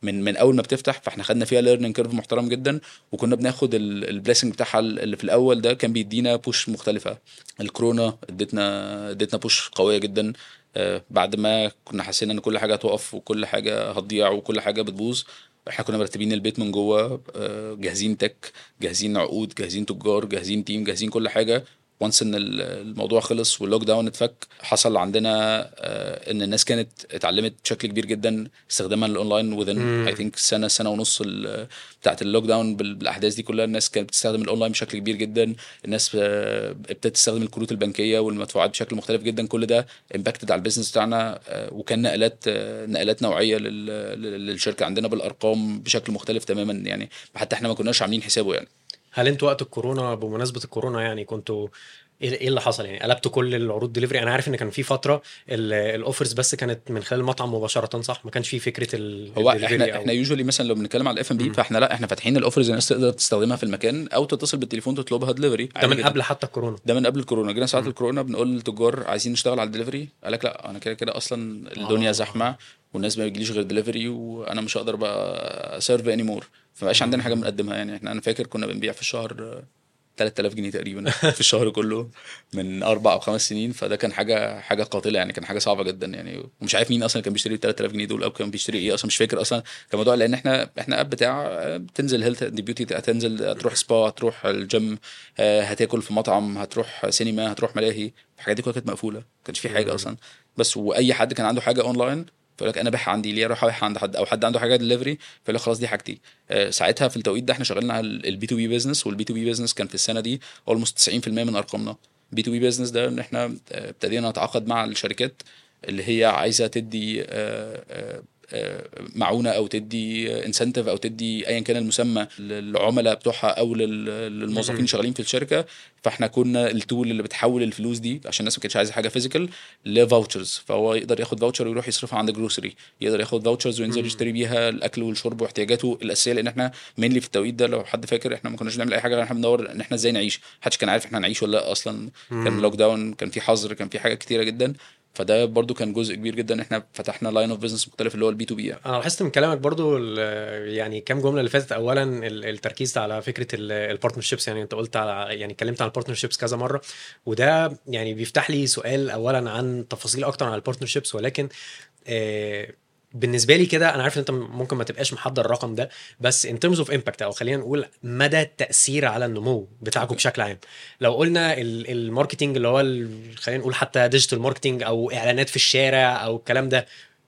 اول ما بتفتح فاحنا خدنا فيها ليرنينج كيرف محترم جدا وكنا بناخد البليسنج بتاعها اللي في الاول ده كان بيدينا بوش مختلفه الكورونا ادتنا ادتنا بوش قويه جدا آه، بعد ما كنا حاسين ان كل حاجه هتقف وكل حاجه هتضيع وكل حاجه بتبوظ احنا كنا مرتبين البيت من جوه آه، جاهزين تك جاهزين عقود جاهزين تجار جاهزين تيم جاهزين كل حاجه وانس ان ال- الموضوع خلص واللوك داون اتفك حصل عندنا آه، ان الناس كانت اتعلمت بشكل كبير جدا استخدامها للاونلاين مم. within اي ثينك سنه سنه ونص ال- بتاعت اللوك داون بال- بالاحداث دي كلها الناس كانت بتستخدم الاونلاين بشكل كبير جدا الناس آه، ابتدت تستخدم الكروت البنكيه والمدفوعات بشكل مختلف جدا كل ده امباكتد على البيزنس بتاعنا آه، وكان نقلات آه، نقلات نوعيه لل- لل- للشركه عندنا بالارقام بشكل مختلف تماما يعني حتى احنا ما كناش عاملين حسابه يعني هل انتوا وقت الكورونا بمناسبه الكورونا يعني كنتوا ايه إيه اللي حصل يعني قلبتوا كل العروض دليفري انا عارف ان كان في فتره ال- الاوفرز بس كانت من خلال المطعم مباشره صح ما كانش في فكره ال هو الدليفري احنا أو- احنا يوجوالي مثلا لو بنتكلم على الاف ام بي مم. فاحنا لا احنا فاتحين الاوفرز الناس تقدر تستخدمها في المكان او تتصل بالتليفون تطلبها دليفري ده من قبل حتى الكورونا ده من قبل الكورونا جينا ساعه مم. الكورونا بنقول للتجار عايزين نشتغل على الدليفري قال لك لا انا كده كده اصلا الدنيا آه. زحمه والناس ما بيجيليش غير دليفري وانا مش هقدر بقى سيرف اني مور فمبقاش عندنا حاجه بنقدمها يعني احنا انا فاكر كنا بنبيع في الشهر آه، 3000 جنيه تقريبا في الشهر كله من اربع او خمس سنين فده كان حاجه حاجه قاتله يعني كان حاجه صعبه جدا يعني ومش عارف مين اصلا كان بيشتري ب 3000 جنيه دول او كان بيشتري ايه اصلا مش فاكر اصلا كان موضوع لان احنا احنا اب بتاع آه، بتنزل هيلث دي بيوتي هتنزل هتروح سبا هتروح الجيم آه، هتاكل في مطعم هتروح سينما هتروح ملاهي الحاجات دي كلها كانت مقفوله ما كانش في حاجه مم. اصلا بس واي حد كان عنده حاجه اونلاين فيقول لك انا بايعها عندي ليه اروح ابيعها عند حد او حد عنده حاجه دليفري فيقول لك خلاص دي حاجتي آه، ساعتها في التوقيت ده احنا شغالين على البي تو بي بزنس والبي تو بي بزنس كان في السنه دي اولموست 90% من ارقامنا بي تو بي بزنس ده ان احنا آه، ابتدينا نتعاقد مع الشركات اللي هي عايزه تدي آه، آه، آه، معونه او تدي انسنتيف او تدي ايا كان المسمى للعملاء بتوعها او لل- للموظفين مهم. شغالين في الشركه فاحنا كنا التول اللي بتحول الفلوس دي عشان الناس ما كانتش عايزه حاجه فيزيكال لفاوتشرز فهو يقدر ياخد فاوتشر ويروح يصرفها عند جروسري يقدر ياخد فاوتشرز وينزل مم. يشتري بيها الاكل والشرب واحتياجاته الاساسيه لان احنا مينلي في التوقيت ده لو حد فاكر احنا ما كناش بنعمل اي حاجه غير احنا بندور ان احنا ازاي نعيش محدش كان عارف احنا هنعيش ولا لا اصلا كان مم. لوك داون كان في حظر كان في حاجات كتيره جدا فده برضو كان جزء كبير جدا ان احنا فتحنا لاين اوف بزنس مختلف اللي هو البي تو بي انا لاحظت من كلامك برضو ال- يعني كام جمله اللي فاتت اولا ال- التركيز على فكره البارتنر شيبس يعني انت قلت على يعني اتكلمت عن البارتنر شيبس كذا مره وده يعني بيفتح لي سؤال اولا عن تفاصيل اكتر عن البارتنر شيبس ولكن آه، بالنسبه لي كده انا عارف ان انت ممكن ما تبقاش محضر الرقم ده بس ان terms اوف امباكت او خلينا نقول مدى التاثير على النمو بتاعكم أوكي. بشكل عام لو قلنا ال- الماركتينج اللي هو ال- خلينا نقول حتى ديجيتال ماركتينج او اعلانات في الشارع او الكلام ده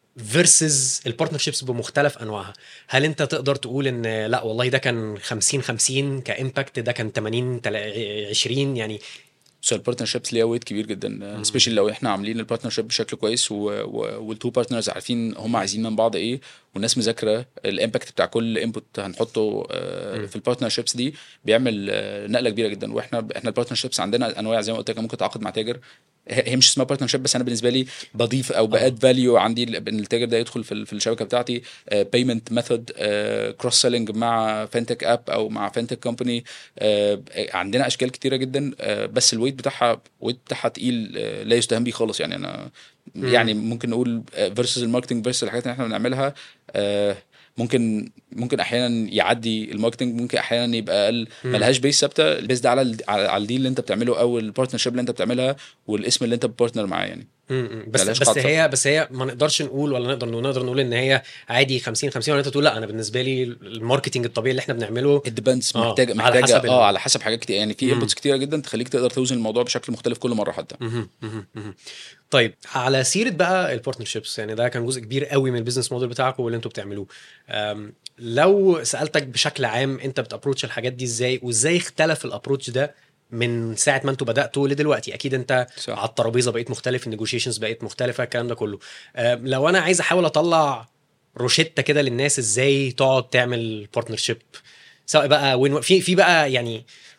فيرسز البارتنر شيبس بمختلف انواعها هل انت تقدر تقول ان لا والله ده كان 50 50 كامباكت ده كان 80 تلا- 20 يعني سو البارتنر شيبس ليها ويت كبير جدا سبيشال لو احنا عاملين البارتنر شيب بشكل كويس و... و... والتو بارتنرز عارفين هم عايزين من بعض ايه والناس مذاكره الامباكت بتاع كل انبوت هنحطه آه، مم. في البارتنر شيبس دي بيعمل آه، نقله كبيره جدا واحنا احنا البارتنر شيبس عندنا انواع زي ما قلت لك ممكن اتعاقد مع تاجر هي هي مش اسمها بارتنر شيب بس انا بالنسبه لي بضيف او باد فاليو عندي ال- ان التاجر ده يدخل في ال- في الشبكه بتاعتي بيمنت ميثود كروس سيلينج مع فينتك اب او مع فينتك كومباني عندنا اشكال كتيره جدا آه، بس الويت بتاعها ويت بتاعها تقيل آه، لا يستهان بيه خالص يعني انا مم. يعني ممكن نقول فيرسز الماركتنج فيرسز الحاجات اللي احنا بنعملها آه، ممكن ممكن احيانا يعدي الماركتنج ممكن احيانا يبقى اقل مم. ملهاش بيس ثابته البيس ده على ال- على على الديل اللي انت بتعمله او البارتنر شيب اللي انت بتعملها والاسم اللي انت بارتنر معاه يعني م-م. بس ملهاش بس قاعدة هي بس هي ما نقدرش نقول ولا نقدر نقدر نقول ان هي عادي 50 50 ولا انت تقول لا انا بالنسبه لي الماركتنج الطبيعي اللي احنا بنعمله الديبندز آه، محتاجه على محتاجه حسب ال- اه على حسب حاجات كتير يعني في مم. انبوتس كتيره جدا تخليك تقدر توزن الموضوع بشكل مختلف كل مره حتى مهم، مهم، مهم. طيب على سيره بقى البارتنر شيبس يعني ده كان جزء كبير قوي من البيزنس موديل بتاعكم واللي انتوا بتعملوه أم، لو سالتك بشكل عام انت بتابروتش الحاجات دي ازاي وازاي اختلف الابروتش ده من ساعه ما انتوا بداتوا لدلوقتي اكيد انت صح. على الترابيزه بقيت مختلف النيجوشيشنز بقت مختلفه الكلام ده كله أم، لو انا عايز احاول اطلع روشته كده للناس ازاي تقعد تعمل بارتنر شيب سواء بقى وين في في بقى يعني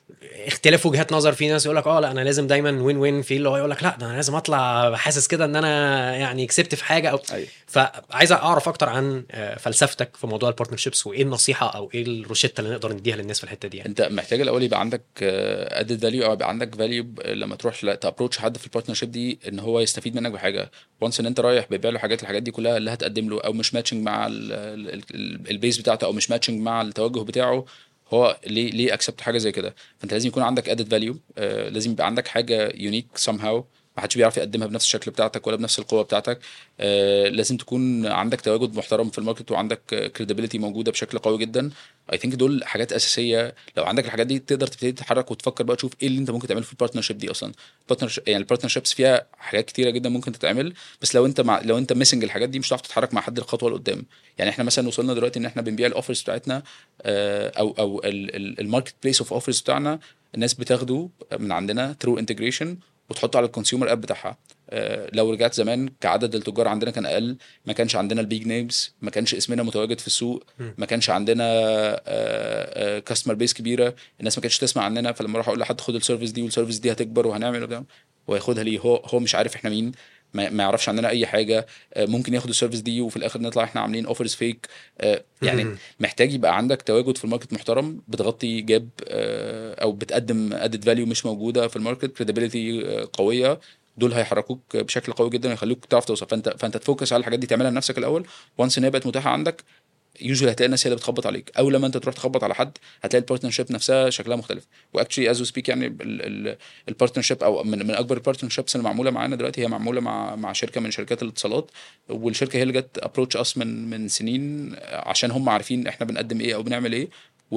اختلاف وجهات نظر في ناس يقول لك اه لا انا لازم دايما وين وين في اللي هو يقول لك لا ده انا لازم اطلع حاسس كده ان انا يعني كسبت في حاجه او أيوة. فعايز اعرف اكتر عن آه، فلسفتك في موضوع البارتنرشيبس وايه النصيحه او ايه الروشته اللي نقدر نديها للناس في الحته دي يعني انت محتاج الاول يبقى عندك ادد فاليو او يبقى عندك فاليو لما تروح تابروتش حد في البارتنرشيب دي ان هو يستفيد منك بحاجه وانس ان انت رايح بتبيع له حاجات الحاجات دي كلها اللي هتقدم له او مش ماتشنج مع ال- ال- ال- البيز بتاعته او مش ماتشنج مع التوجه بتاعه هو ليه ليه اكسبت حاجه زي كده فانت لازم يكون عندك ادد فاليو لازم يبقى عندك حاجه يونيك سام هاو ما حدش بيعرف يقدمها بنفس الشكل بتاعتك ولا بنفس القوه بتاعتك آه، لازم تكون عندك تواجد محترم في الماركت وعندك كريديبيليتي موجوده بشكل قوي جدا اي ثينك دول حاجات اساسيه لو عندك الحاجات دي تقدر تبتدي تتحرك وتفكر بقى تشوف ايه اللي انت ممكن تعمله في البارتنرشيب دي اصلا البارتنر يعني البارتنرشيبس فيها حاجات كتيره جدا ممكن تتعمل بس لو انت مع لو انت ميسنج الحاجات دي مش هتعرف تتحرك مع حد الخطوه لقدام يعني احنا مثلا وصلنا دلوقتي ان احنا بنبيع الاوفرز بتاعتنا آه، او او الماركت بليس اوف اوفرز بتاعنا الناس بتاخده من عندنا ثرو انتجريشن وتحطه على الكونسيومر اب بتاعها آه، لو رجعت زمان كعدد التجار عندنا كان اقل ما كانش عندنا البيج نيمز ما كانش اسمنا متواجد في السوق ما كانش عندنا كاستمر بيس كبيره الناس ما كانتش تسمع عننا فلما اروح اقول لحد خد السيرفيس دي والسيرفيس دي هتكبر وهنعمل وبتاع وياخدها ليه هو هو مش عارف احنا مين ما ما يعرفش عننا اي حاجه آه، ممكن ياخد السيرفيس دي وفي الاخر نطلع احنا عاملين اوفرز فيك يعني مم. محتاج يبقى عندك تواجد في الماركت محترم بتغطي جاب آه، او بتقدم ادد فاليو مش موجوده في الماركت كريديبيليتي قويه دول هيحركوك بشكل قوي جدا ويخلوك تعرف توصل فانت فانت تفوكس على الحاجات دي تعملها لنفسك الاول وانس ان هي بقت متاحه عندك يوجوالي هتلاقي الناس هي اللي بتخبط عليك او لما انت تروح تخبط على حد هتلاقي البارتنرشيب نفسها شكلها مختلف واكشلي از سبيك يعني البارتنرشيب او من, من اكبر البارتنرشيبس اللي معموله معانا دلوقتي هي معموله مع مع شركه من شركات الاتصالات والشركه هي اللي جت ابروتش اس من من سنين عشان هم عارفين احنا بنقدم ايه او بنعمل ايه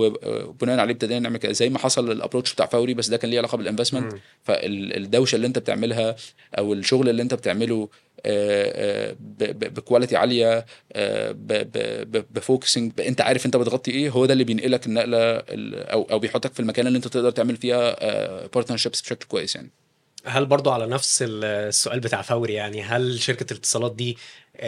وبناء عليه ابتدينا نعمل كده زي ما حصل الابروتش بتاع فوري بس ده كان ليه علاقه بالانفستمنت مم. فالدوشه اللي انت بتعملها او الشغل اللي انت بتعمله آه، آه، ب- ب- بكواليتي عاليه آه، ب- ب- ب- بفوكسنج انت عارف انت بتغطي ايه هو ده اللي بينقلك النقله ال- او او بيحطك في المكان اللي انت تقدر تعمل فيها بارتنرشيبس بشكل كويس يعني هل برضو على نفس ال- السؤال بتاع فوري يعني هل شركة الاتصالات دي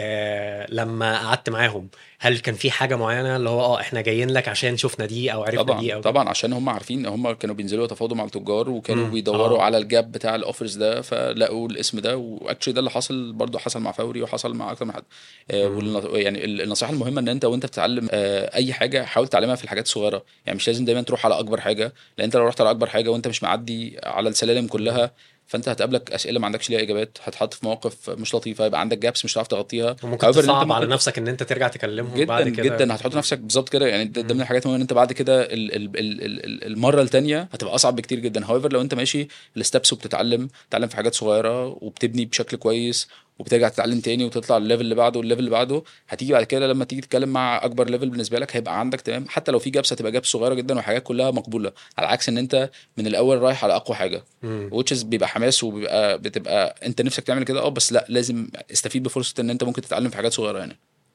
آه لما قعدت معاهم هل كان في حاجة معينة اللي هو اه احنا جايين لك عشان شفنا دي او عرفنا دي طبعا او طبعا عشان هم عارفين هم كانوا بينزلوا يتفاوضوا مع التجار وكانوا مم. بيدوروا آه. على الجاب بتاع الاوفرز ده فلقوا الاسم ده واكشلي ده اللي حصل برضه حصل مع فوري وحصل مع اكتر من حد آه مم. والن- يعني ال- النصيحه المهمه ان انت وانت بتتعلم آه اي حاجه حاول تعلمها في الحاجات الصغيره يعني مش لازم دايما تروح على اكبر حاجه لان انت لو رحت على اكبر حاجه وانت مش معدي على السلالم كلها فانت هتقابلك اسئله ما عندكش ليها اجابات هتحط في مواقف مش لطيفه يبقى عندك جابس مش هتعرف تغطيها وممكن However إن أنت تصعب على ممكن- نفسك ان انت ترجع تكلمهم جدا بعد كده جدا هتحط نفسك بالظبط كده يعني ده, ده من الحاجات المهمه ان انت بعد كده ال ال ال ال ال المره الثانيه هتبقى اصعب بكتير جدا هاويفر لو انت ماشي الستبس وبتتعلم تتعلم في حاجات صغيره وبتبني بشكل كويس وبترجع تتعلم تاني وتطلع الليفل اللي بعده والليفل اللي بعده هتيجي بعد كده لما تيجي تتكلم مع اكبر ليفل بالنسبه لك هيبقى عندك تمام حتى لو في جابس هتبقى جابس صغيره جدا وحاجات كلها مقبوله على عكس ان انت من الاول رايح على اقوى حاجه مم. وتشز بيبقى حماس وبيبقى بتبقى انت نفسك تعمل كده اه بس لا لازم استفيد بفرصه ان انت ممكن تتعلم في حاجات صغيره يعني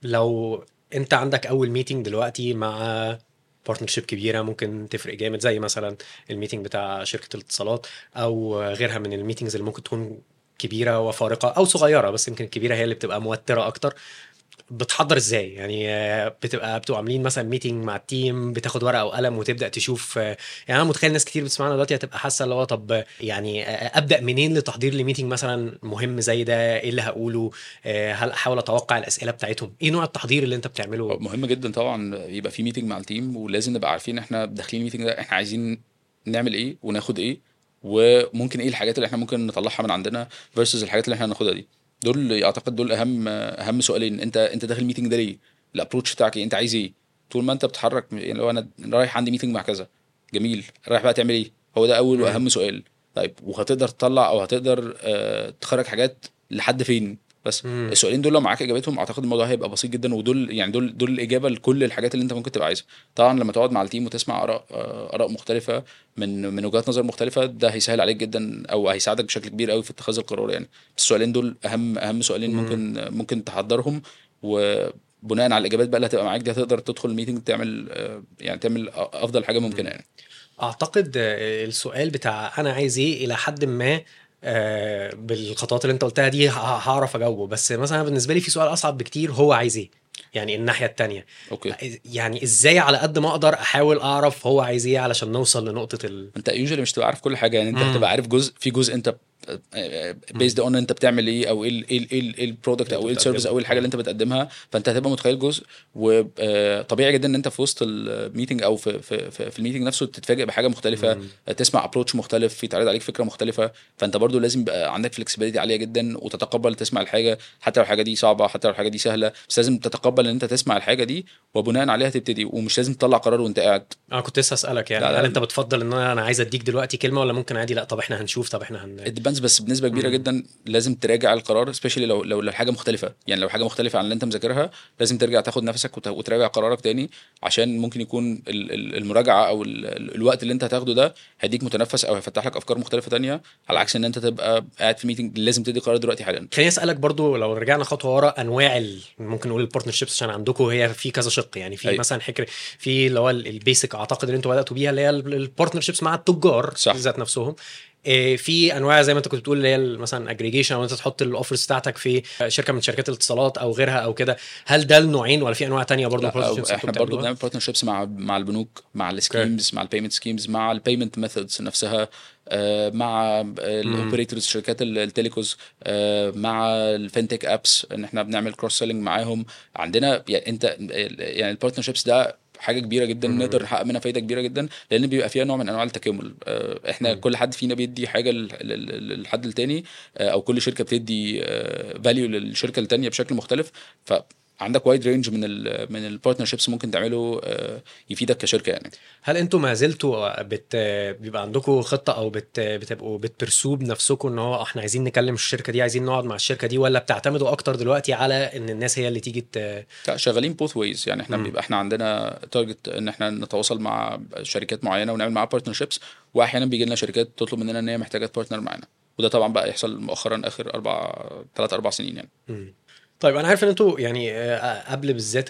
لو انت عندك اول ميتنج دلوقتي مع بارتنرشيب كبيره ممكن تفرق جامد زي مثلا الميتنج بتاع شركه الاتصالات او غيرها من الميتنجز اللي ممكن تكون كبيره وفارقه او صغيره بس يمكن الكبيره هي اللي بتبقى موتره اكتر بتحضر ازاي يعني آه، بتبقى بتبقوا عاملين مثلا ميتنج مع التيم بتاخد ورقه وقلم وتبدا تشوف آه، يعني انا متخيل ناس كتير بتسمعنا دلوقتي هتبقى حاسه اللي هو طب يعني آه، ابدا منين لتحضير لميتنج مثلا مهم زي ده ايه اللي هقوله آه، هل احاول اتوقع الاسئله بتاعتهم ايه نوع التحضير اللي انت بتعمله مهم جدا طبعا يبقى في ميتنج مع التيم ولازم نبقى عارفين احنا داخلين الميتنج ده احنا عايزين نعمل ايه وناخد ايه وممكن ايه الحاجات اللي احنا ممكن نطلعها من عندنا فيرسز الحاجات اللي احنا هناخدها دي دول اعتقد دول اهم اهم سؤالين انت انت داخل الميتنج ده ليه الابروتش بتاعك ايه انت عايز ايه طول ما انت بتتحرك يعني لو انا رايح عندي ميتنج مع كذا جميل رايح بقى تعمل ايه هو ده اول مم. واهم سؤال طيب وهتقدر تطلع او هتقدر آه تخرج حاجات لحد فين بس مم. السؤالين دول لو معاك اجابتهم اعتقد الموضوع هيبقى بسيط جدا ودول يعني دول دول الاجابه لكل الحاجات اللي انت ممكن تبقى عايزها طبعا لما تقعد مع التيم وتسمع اراء آه، اراء مختلفه من من وجهات نظر مختلفه ده هيسهل عليك جدا او هيساعدك بشكل كبير قوي في اتخاذ القرار يعني بس السؤالين دول اهم اهم سؤالين مم. ممكن ممكن تحضرهم وبناء على الاجابات بقى اللي هتبقى معاك دي هتقدر تدخل الميتنج تعمل آه، يعني تعمل افضل حاجه ممكنه يعني اعتقد آه، السؤال بتاع انا عايز ايه الى حد ما آه، بالخطوات اللي انت قلتها دي ه- هعرف اجاوبه بس مثلا بالنسبه لي في سؤال اصعب بكتير هو عايز ايه يعني الناحيه التانية اوكي يعني ازاي على قد ما اقدر احاول اعرف هو عايز ايه علشان نوصل لنقطه ال... انت يوجوالي مش تبقى عارف كل حاجه يعني انت مم. هتبقى عارف جزء في جزء انت بيزد اون انت بتعمل ايه او ايه ال- ايه ال- ايه ال- ايه البرودكت او ايه السيرفيس او ايه الحاجه اللي انت بتقدمها فانت هتبقى متخيل جزء وطبيعي جدا ان انت في وسط الميتنج او في في في, في الميتنج نفسه تتفاجئ بحاجه مختلفه تسمع ابروتش مختلف في تعرض عليك فكره مختلفه فانت برضو لازم يبقى عندك فلكسبيليتي عاليه جدا وتتقبل تسمع الحاجه حتى لو الحاجه دي صعبه حتى لو الحاجه دي سهله بس لازم تتقبل ان انت تسمع الحاجه دي وبناء عليها تبتدي ومش لازم تطلع قرار وانت قاعد انا كنت لسه اسالك يعني لا، لا، هل لا. انت بتفضل ان انا أنا عايز اديك دلوقتي كلمه ولا ممكن عادي لا طب احنا هنشوف طب احنا هن الديبانز بس بنسبه كبيره مم. جدا لازم تراجع القرار سبيشالي لو لو لو حاجه مختلفه يعني لو حاجه مختلفه عن اللي انت مذاكرها لازم ترجع تاخد نفسك وت- وتراجع قرارك تاني عشان ممكن يكون ال- ال- المراجعه او ال- ال- الوقت اللي انت هتاخده ده هيديك متنفس او هيفتح لك افكار مختلفه تانية على عكس ان انت تبقى قاعد في ميتنج لازم تدي قرار دلوقتي حالا خليني اسالك برضو لو رجعنا خطوه ورا انواع ال... ممكن نقول البارتنرشيبس عشان عندكم هي في كذا شق يعني في أيوة. مثلا حكر في اللي هو البيسك اعتقد اللي انتوا بداتوا بيها اللي هي البارتنرشيبس مع التجار صح. ذات نفسهم إيه، في انواع زي ما انت كنت بتقول اللي هي مثلا اجريجيشن او انت تحط الاوفرز بتاعتك في شركه من شركات الاتصالات او غيرها او كده هل ده النوعين ولا في انواع تانية برضه لا، partnerships أو انتوا احنا بتعملوها؟ برضو بنعمل بارتنرشيبس مع مع البنوك مع السكيمز مع البيمنت سكيمز مع البيمنت ميثودز نفسها آه، مع الاوبريتورز شركات ال- التليكوز آه، مع الفinTech ابس ان احنا بنعمل كروس سيلينج معاهم عندنا يعني انت يعني البارتنرشيبس ده حاجه كبيره جدا مم. نقدر نحقق منها فايده كبيره جدا لان بيبقى فيها نوع من انواع التكامل آه، احنا مم. كل حد فينا بيدي حاجه لل- لل- للحد التاني آه، او كل شركه بتدي فاليو للشركه التانيه بشكل مختلف فعندك وايد رينج من ال من البارتنرشيبس ممكن تعمله آه، يفيدك كشركه يعني هل انتوا ما زلتوا بت... بيبقى عندكم خطه او بت... بتبقوا بتبرسوب نفسكم ان هو احنا عايزين نكلم الشركه دي عايزين نقعد مع الشركه دي ولا بتعتمدوا اكتر دلوقتي على ان الناس هي اللي تيجي ت... لا شغالين بوث ويز يعني احنا مم. بيبقى احنا عندنا تارجت ان احنا نتواصل مع شركات معينه ونعمل معاها بارتنرشيبس واحيانا بيجي لنا شركات تطلب مننا ان هي محتاجه بارتنر معانا وده طبعا بقى يحصل مؤخرا اخر اربع ثلاث اربع سنين يعني مم. طيب انا عارف ان انتوا يعني آه، قبل بالذات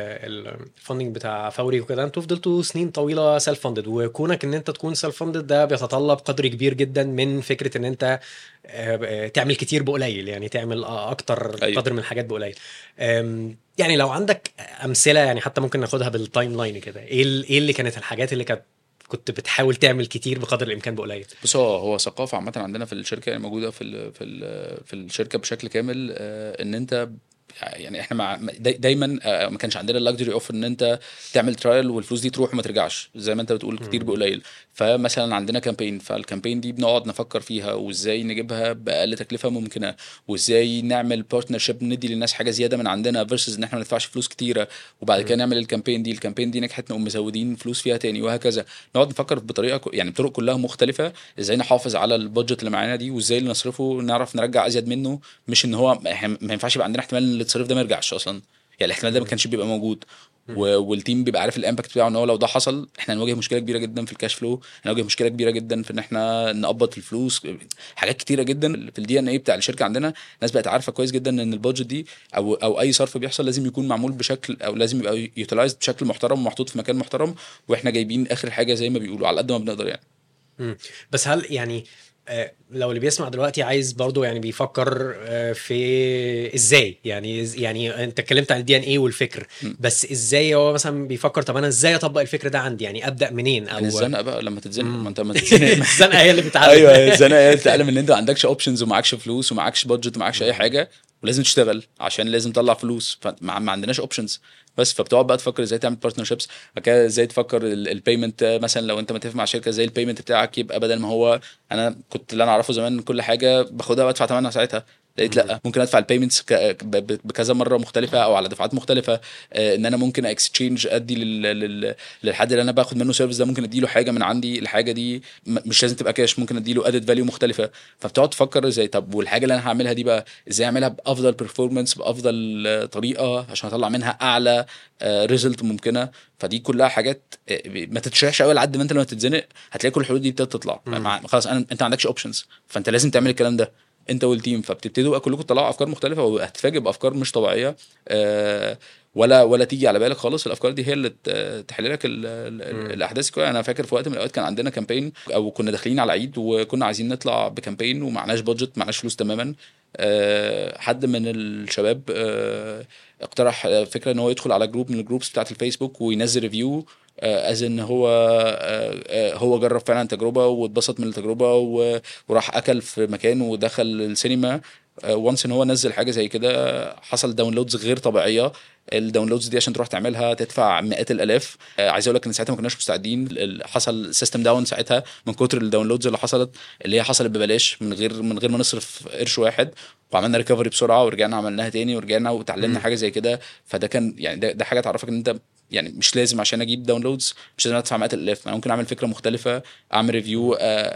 الفندنج بتاع فوري وكده انتوا فضلتوا سنين طويله سيلف فاندد وكونك ان انت تكون سيلف فاندد ده بيتطلب قدر كبير جدا من فكره ان انت آه، آه، تعمل كتير بقليل يعني تعمل آه، اكتر أيوة. قدر من الحاجات بقليل أم، يعني لو عندك امثله يعني حتى ممكن ناخدها بالتايم لاين كده ايه ال- ايه اللي كانت الحاجات اللي كانت كنت بتحاول تعمل كتير بقدر الامكان بقليل بص هو هو ثقافه عامه عندنا في الشركه يعني موجوده في ال في ال في الشركه بشكل كامل آه، ان انت يعني احنا مع داي- دايما آه، ما كانش عندنا اللاكجري اوف ان انت تعمل ترايل والفلوس دي تروح وما ترجعش زي ما انت بتقول كتير مم. بقليل فمثلا عندنا كامبين فالكامبين دي بنقعد نفكر فيها وازاي نجيبها باقل تكلفه ممكنه وازاي نعمل بارتنرشيب ندي للناس حاجه زياده من عندنا فيرسز ان احنا ما ندفعش فلوس كتيره وبعد كده مم. نعمل الكامبين دي الكامبين دي نجحت نقوم مزودين فلوس فيها تاني وهكذا نقعد نفكر بطريقه ك- يعني بطرق كلها مختلفه ازاي نحافظ على البادجت اللي معانا دي وازاي اللي نصرفه نعرف نرجع ازيد منه مش ان هو إحنا ما ينفعش يبقى عندنا احتمال ان التصريف ده ما يرجعش اصلا يعني الاحتمال ده ما كانش بيبقى موجود و- والتيم بيبقى عارف الامباكت بتاعه ان هو لو ده حصل احنا هنواجه مشكله كبيره جدا في الكاش فلو هنواجه مشكله كبيره جدا في ان احنا نقبض الفلوس حاجات كتيره جدا في الدي ان اي بتاع الشركه عندنا الناس بقت عارفه كويس جدا ان البادجت دي او او اي صرف بيحصل لازم يكون معمول بشكل او لازم يبقى يوتيلايزد بشكل محترم ومحطوط في مكان محترم واحنا جايبين اخر حاجه زي ما بيقولوا على قد ما بنقدر يعني مم. بس هل يعني آه، لو اللي بيسمع دلوقتي عايز برضو يعني بيفكر آه، في ازاي يعني إز- يعني انت اتكلمت عن الدي ان اي والفكر مم. بس ازاي هو مثلا بيفكر طب انا ازاي اطبق الفكر ده عندي يعني ابدا منين او يعني الزنقه بقى لما تتزنق مم. ما انت لما تتزنق الزنقه هي اللي بتعلم ايوه الزنقه هي اللي بتتعلم ان انت ما عندكش اوبشنز ومعكش فلوس ومعكش بادجت ومعكش اي حاجه ولازم تشتغل عشان لازم تطلع فلوس فما ما عندناش اوبشنز بس فبتقعد بقى تفكر ازاي تعمل بارتنرشيبس بعد كده ازاي تفكر البيمنت مثلا لو انت متفق مع شركه ازاي البيمنت بتاعك يبقى بدل ما هو انا كنت اللي انا اعرفه زمان كل حاجه باخدها وادفع ثمنها ساعتها لقيت لا ممكن ادفع البيمنتس بكذا مره مختلفه او على دفعات مختلفه آه، ان انا ممكن اكسشينج ادي لل- لل- للحد اللي انا باخد منه سيرفيس ده ممكن اديله حاجه من عندي الحاجه دي م- مش لازم تبقى كاش ممكن اديله ادد فاليو مختلفه فبتقعد تفكر ازاي طب والحاجه اللي انا هعملها دي بقى ازاي اعملها بافضل بيرفورمانس بافضل آه، طريقه عشان اطلع منها اعلى ريزلت ممكنه فدي كلها حاجات آه، ما تتشرحش قوي لحد ما انت لما تتزنق هتلاقي كل الحلول دي ابتدت تطلع مم. مع- خلاص انا انت ما عندكش اوبشنز فانت لازم تعمل الكلام ده انت والتيم فبتبتدوا بقى كلكم تطلعوا افكار مختلفه وهتتفاجئ بافكار مش طبيعيه آه ولا ولا تيجي على بالك خالص الافكار دي هي اللي ت- تحل لك ال- ال- مم. الاحداث كلها انا فاكر في وقت من الاوقات كان عندنا كامبين او كنا داخلين على عيد وكنا عايزين نطلع بكامبين ومعناش بادجت معناش فلوس تماما آه، حد من الشباب آه، اقترح آه، فكره ان هو يدخل على جروب من الجروبس بتاعت الفيسبوك وينزل ريفيو از ان هو آه، آه، هو جرب فعلا تجربه واتبسط من التجربه و- وراح اكل في مكان ودخل السينما وانس ان هو نزل حاجه زي كده حصل داونلودز غير طبيعيه الداونلودز دي عشان تروح تعملها تدفع مئات الالاف آه، عايز اقول لك ان ساعتها ما كناش مستعدين ال- حصل سيستم داون ساعتها من كتر الداونلودز اللي حصلت اللي هي حصلت ببلاش من غير من غير ما نصرف قرش واحد وعملنا ريكفري بسرعه ورجعنا عملناها تاني ورجعنا وتعلمنا مم. حاجه زي كده فده كان يعني ده, ده حاجه تعرفك ان انت يعني مش لازم عشان اجيب داونلودز مش لازم ادفع مئات الالاف انا ممكن اعمل فكره مختلفه اعمل ريفيو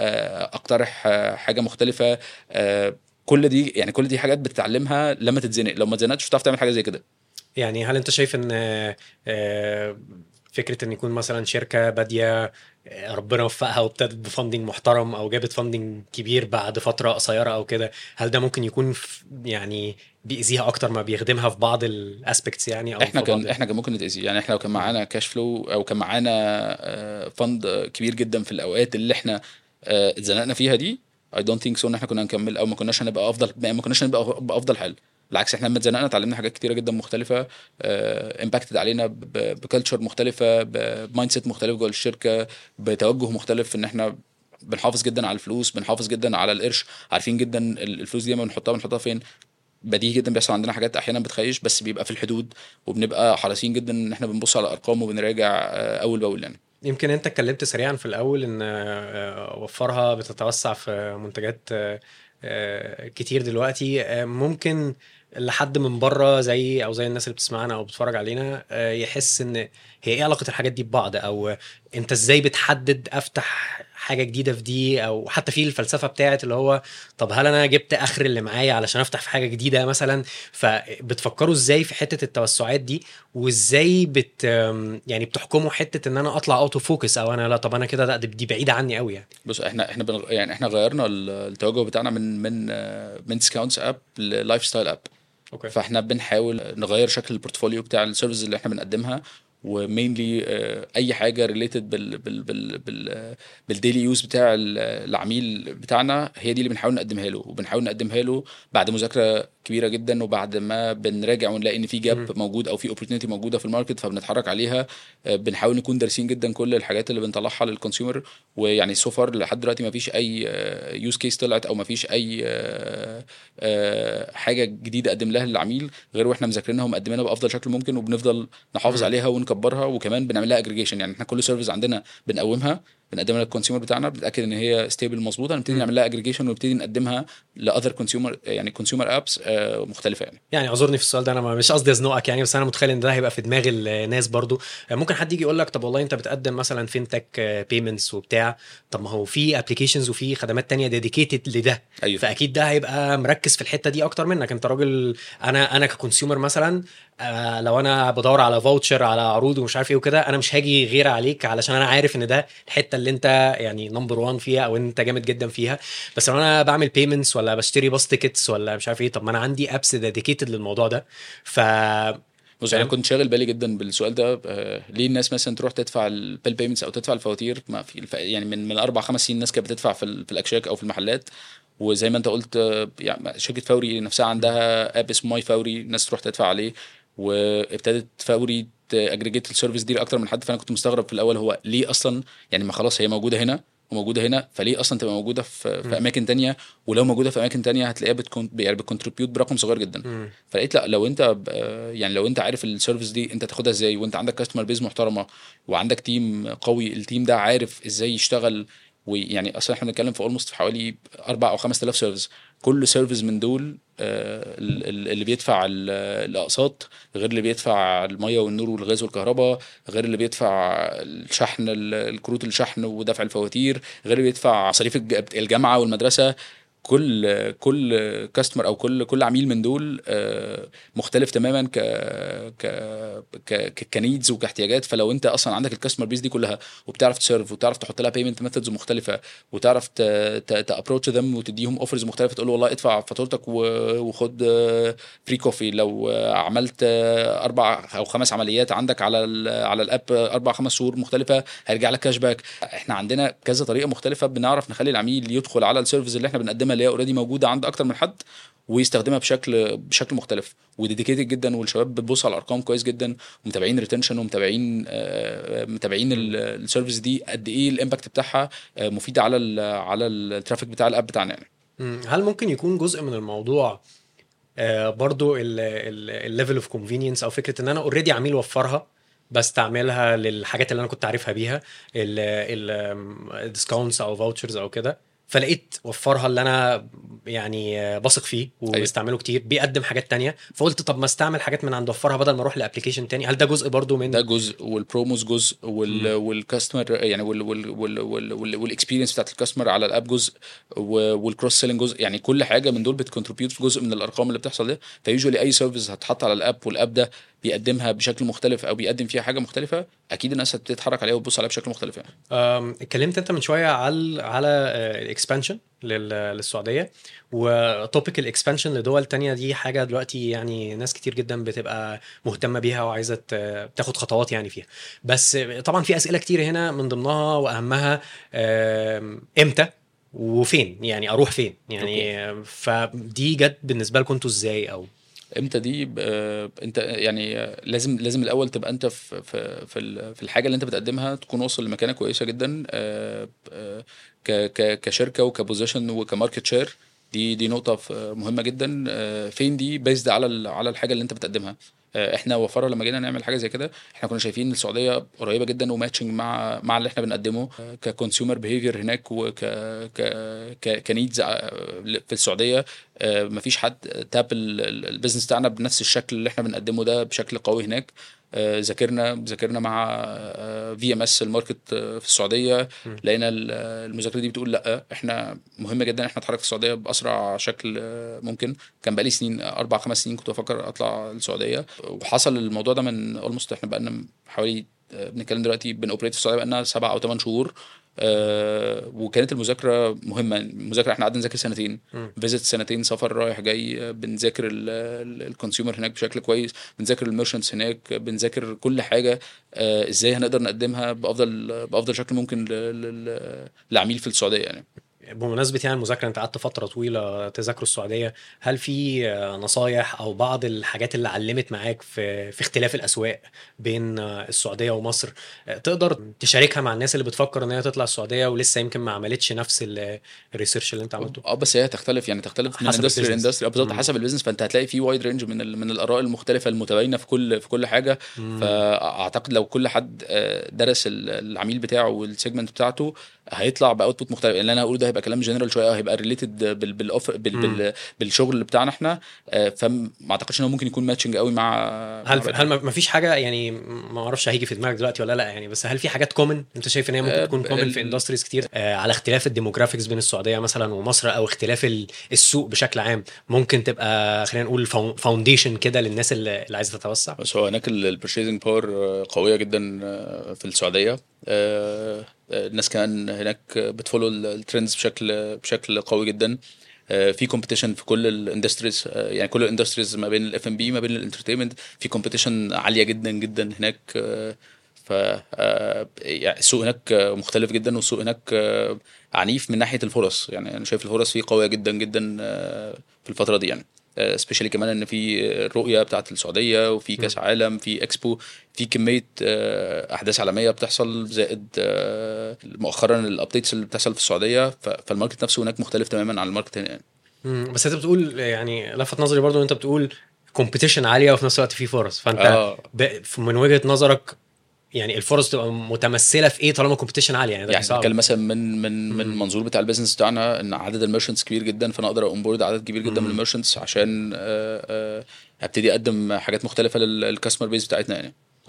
اقترح آه، حاجه مختلفه آه، كل دي يعني كل دي حاجات بتتعلمها لما تتزنق لو ما اتزنقتش مش هتعرف تعمل حاجه زي كده يعني هل انت شايف ان آه، آه، فكره ان يكون مثلا شركه باديه آه، ربنا وفقها وابتدت بفندنج محترم او جابت فندنج كبير بعد فتره قصيره او كده هل ده ممكن يكون في- يعني بيأذيها اكتر ما بيخدمها في بعض الاسبكتس يعني او احنا في بعض كان احنا كان ممكن نتاذي يعني احنا لو كان معانا كاش فلو او كان معانا آه، فند كبير جدا في الاوقات اللي احنا آه، اتزنقنا فيها دي اي دونت ثينك سو ان احنا كنا هنكمل او ما كناش هنبقى افضل ما كناش هنبقى بافضل حال بالعكس احنا لما اتزنقنا اتعلمنا حاجات كتيره جدا مختلفه امباكتد علينا بكالتشر مختلفه بمايند سيت مختلف جوه الشركه بتوجه مختلف ان احنا بنحافظ جدا على الفلوس بنحافظ جدا على القرش عارفين جدا ال- الفلوس دي لما بنحطها بنحطها فين بديهي جدا بيحصل عندنا حاجات احيانا بتخيش بس بيبقى في الحدود وبنبقى حريصين جدا ان احنا بنبص على ارقام وبنراجع آه، اول باول يعني يمكن انت اتكلمت سريعا في الاول ان آه، وفرها بتتوسع في منتجات آه، آه، كتير دلوقتي آه، ممكن لحد من بره زي او زي الناس اللي بتسمعنا او بتتفرج علينا آه، يحس ان هي ايه علاقه الحاجات دي ببعض او انت ازاي بتحدد افتح حاجه جديده في دي او حتى في الفلسفه بتاعت اللي هو طب هل انا جبت اخر اللي معايا علشان افتح في حاجه جديده مثلا فبتفكروا ازاي في حته التوسعات دي وازاي بت يعني بتحكموا حته ان انا اطلع اوتو فوكس او انا لا طب انا كده لا دي دي بعيده عني قوي يعني بص احنا احنا بنغ... يعني احنا غيرنا ال- التوجه بتاعنا من من آه، من ديسكاونتس اب للايف ستايل اب اوكي فاحنا بنحاول نغير شكل البورتفوليو بتاع السيرفيسز اللي احنا بنقدمها ومينلي اي حاجه ريليتد بال بال بال بال بالديلي يوز بتاع ال- العميل بتاعنا هي دي اللي بنحاول نقدمها له وبنحاول نقدمها له بعد مذاكره كبيره جدا وبعد ما بنراجع ونلاقي ان في مم. جاب موجود او في اوبورتونيتي موجوده في الماركت فبنتحرك عليها آه، بنحاول نكون دارسين جدا كل الحاجات اللي بنطلعها للكونسيومر ويعني سو فار لحد دلوقتي ما فيش اي يوز كيس طلعت او ما فيش اي آه، آه، حاجه جديده اقدم لها للعميل غير واحنا مذاكرينها ومقدمينها بافضل شكل ممكن وبنفضل نحافظ مم. عليها ونكبرها وكمان بنعمل لها اجريجيشن يعني احنا كل سيرفيس عندنا بنقومها بنقدمها للكونسيومر بتاعنا بنتاكد ان هي ستيبل مظبوطه نبتدي مم. نعمل لها اجريجيشن ونبتدي نقدمها لاذر كونسيومر يعني كونسيومر ابس مختلفه يعني يعني اعذرني في السؤال ده انا ما- مش قصدي ازنقك يعني بس انا متخيل ان ده هيبقى في دماغ الناس برضو ممكن حد يجي يقول لك طب والله انت بتقدم مثلا فينتك بيمنتس وبتاع طب ما هو في ابلكيشنز وفي خدمات تانية ديديكيتد لده ايوه فاكيد ده هيبقى مركز في الحته دي اكتر منك انت راجل انا انا ككونسيومر مثلا آه، لو انا بدور على فاوتشر على عروض ومش عارف ايه وكده انا مش هاجي غير عليك علشان انا عارف ان ده الحته اللي انت يعني نمبر 1 فيها او انت جامد جدا فيها بس لو انا بعمل بيمنتس ولا بشتري باص تيكتس ولا مش عارف ايه طب ما انا عندي ابس ديديكيتد للموضوع ده ف بص انا فاهم؟ كنت شاغل بالي جدا بالسؤال ده آه، ليه الناس مثلا تروح تدفع البيل بيمنتس او تدفع الفواتير ما في الف... يعني من من اربع خمس سنين الناس كانت بتدفع في, ال... في الاكشاك او في المحلات وزي ما انت قلت آه، يعني شركه فوري نفسها عندها اب اسمه ماي فوري الناس تروح تدفع عليه وابتدت فوري اجريجيت السيرفيس دي لاكتر من حد فانا كنت مستغرب في الاول هو ليه اصلا يعني ما خلاص هي موجوده هنا وموجوده هنا فليه اصلا تبقى موجوده في, مم. في اماكن تانية ولو موجوده في اماكن تانية هتلاقيها بتكون يعني بتكونتريبيوت برقم صغير جدا مم. فلقيت لا لو انت ب- آه، يعني لو انت عارف السيرفيس دي انت تاخدها ازاي وانت عندك كاستمر بيز محترمه وعندك تيم قوي التيم ده عارف ازاي يشتغل ويعني اصلا احنا بنتكلم في اولموست في حوالي اربع او 5000 سيرفيس كل سيرفيس من دول آه، ال- ال- اللي بيدفع ال- الاقساط غير اللي بيدفع الميه والنور والغاز والكهرباء غير اللي بيدفع الشحن ال- الكروت الشحن ودفع الفواتير غير اللي بيدفع مصاريف الج- الجامعه والمدرسه كل كل كاستمر او كل كل عميل من دول آه، مختلف تماما ك ك ك كنيدز وكاحتياجات فلو انت اصلا عندك الكاستمر بيس دي كلها وبتعرف تسيرف وبتعرف تحط لها بيمنت ميثودز مختلفه وتعرف تابروتش ذم وتديهم اوفرز مختلفه تقول له والله ادفع فاتورتك و- وخد فري كوفي لو آه، عملت آه، اربع او خمس عمليات عندك على ال على الاب آه، اربع خمس شهور مختلفه هيرجع لك كاش باك احنا عندنا كذا طريقه مختلفه بنعرف نخلي العميل يدخل على السيرفيس اللي احنا بنقدمها اللي هي اوريدي موجوده عند اكتر من حد ويستخدمها بشكل بشكل مختلف وديديكيتد جدا والشباب بتبص على الارقام كويس جدا ومتابعين ريتنشن ومتابعين آه، متابعين السيرفيس دي قد ايه الامباكت بتاعها آه، مفيد على ال على الترافيك بتاع الاب بتاعنا يعني مم. هل ممكن يكون جزء من الموضوع آه، برضو الليفل اوف كونفينينس او فكره ان انا اوريدي عميل وفرها بستعملها للحاجات اللي انا كنت عارفها بيها الديسكاونتس او فاوتشرز او كده فلقيت وفرها اللي انا يعني آه، بثق فيه وبستعمله كتير بيقدم حاجات تانية فقلت طب ما استعمل حاجات من عند وفرها بدل ما اروح لابلكيشن تاني هل ده جزء برضو من ده جزء والبروموز جزء وال والكاستمر يعني وال وال وال وال وال والاكسبيرينس بتاعت الكاستمر على الاب جزء و- والكروس سيلينج جزء يعني كل حاجه من دول بتكونتريبيوت في جزء من الارقام اللي بتحصل ده فيوجوالي اي سيرفيس هتحط على الاب والاب ده بيقدمها بشكل مختلف او بيقدم فيها حاجه مختلفه اكيد الناس هتتحرك عليها وتبص عليها بشكل مختلف يعني أم، اتكلمت انت من شويه على على الاكسبانشن للسعوديه وتوبيك الاكسبانشن لدول تانية دي حاجه دلوقتي يعني ناس كتير جدا بتبقى مهتمه بيها وعايزه ت- تاخد خطوات يعني فيها بس طبعا في اسئله كتير هنا من ضمنها واهمها أم، امتى وفين يعني اروح فين يعني فدي جت بالنسبه لكم انتوا ازاي او امتى دي آه، انت يعني آه، لازم لازم الاول تبقى انت في في في ال- في الحاجه اللي انت بتقدمها تكون واصل لمكانه كويسه جدا آه، آه، ك ك كشركه وكبوزيشن وكماركت شير دي دي نقطه ف- مهمه جدا آه، فين دي بيزد على ال- على الحاجه اللي انت بتقدمها آه، احنا وفرة لما جينا نعمل حاجه زي كده احنا كنا شايفين السعوديه قريبه جدا وماتشنج مع مع اللي احنا بنقدمه آه، ككونسيومر بيهيفير هناك وك ك ك كنيدز في السعوديه آه، مفيش حد تاب ال- ال- البيزنس بتاعنا بنفس الشكل اللي احنا بنقدمه ده بشكل قوي هناك آه، ذاكرنا ذاكرنا مع في ام اس الماركت آه، في السعوديه م. لقينا ال- المذاكره دي بتقول لا احنا مهم جدا احنا نتحرك في السعوديه باسرع شكل آه، ممكن كان بقالي سنين اربع خمس سنين كنت بفكر اطلع السعوديه وحصل الموضوع ده من اولموست احنا بقالنا حوالي آه، بنتكلم دلوقتي بنوبريت في السعوديه بقالنا سبع او ثمان شهور آه، وكانت المذاكره مهمه المذاكره احنا قعدنا نذاكر سنتين مم. فيزيت سنتين سفر رايح جاي آه، بنذاكر الكونسيومر هناك بشكل كويس بنذاكر الميرشنتس هناك بنذاكر كل حاجه آه، ازاي هنقدر نقدمها بافضل بافضل شكل ممكن ل- ل- للعميل في السعوديه يعني بمناسبة يعني المذاكرة انت قعدت فترة طويلة تذاكروا السعودية هل في آه، نصايح او بعض الحاجات اللي علمت معاك في في اختلاف الاسواق بين آه، السعودية ومصر آه، تقدر تشاركها مع الناس اللي بتفكر ان هي تطلع السعودية ولسه يمكن ما عملتش نفس ال- الريسيرش اللي انت عملته اه بس هي تختلف يعني تختلف من حسب اندستري البيزنس. لاندستري بالظبط مم. حسب البيزنس فانت هتلاقي في وايد رينج من ال- من الاراء المختلفه المتباينه في كل في كل حاجه مم. فاعتقد لو كل حد آه، درس ال- العميل بتاعه والسيجمنت بتاعته هيطلع باوتبوت مختلف اللي انا هقوله ده هيبقى كلام جنرال شويه هيبقى ريليتد بال بالأوفر بال مم. بال بالشغل اللي بتاعنا احنا آه، فما اعتقدش ان هو ممكن يكون ماتشنج قوي مع هل مع هل ما فيش حاجة يعني ما اعرفش هيجي في دماغك دلوقتي ولا لا يعني بس هل في حاجات كومن انت شايف ان هي ممكن آه، تكون كومن في ال- اندستريز كتير آه، على اختلاف الديموغرافيكس بين السعودية مثلا ومصر او اختلاف ال- السوق بشكل عام ممكن تبقى خلينا نقول فاونديشن كده للناس اللي اللي عايزة تتوسع بس هو هناك البرشيزنج باور قويه جدا آه، في السعوديه آه، آه، الناس كمان هناك بتفولو الترندز بشكل بشكل قوي جدا آه، في كومبيتيشن في كل الاندستريز يعني كل الاندستريز ما بين الاف ام بي ما بين الانترتينمنت في كومبيتيشن عاليه جدا جدا هناك آه، ف آه، يعني السوق هناك آه، مختلف جدا والسوق هناك آه، عنيف من ناحيه الفرص يعني انا شايف الفرص فيه قويه جدا جدا آه، في الفتره دي يعني سبيشالي كمان ان في الرؤيه بتاعت السعوديه وفي كاس عالم في اكسبو في كميه آه، احداث عالميه بتحصل زائد آه، مؤخرا الابديتس اللي بتحصل في السعوديه ف- فالماركت نفسه هناك مختلف تماما عن الماركت هنا يعني مم، بس انت بتقول يعني لفت نظري برضو ان انت بتقول كومبيتيشن عاليه وفي نفس الوقت في فرص فانت آه. ب- من وجهه نظرك يعني الفرص تبقى متمثله في ايه طالما كومبيتيشن عالي يعني ده يعني صعب بتكلم مثلا من من من المنظور بتاع البيزنس بتاعنا ان عدد الميرشنتس كبير جدا فانا اقدر اونبورد عدد كبير جدا من الميرشنتس عشان آه، آه، ابتدي اقدم حاجات مختلفه للكاستمر بيز بتاعتنا يعني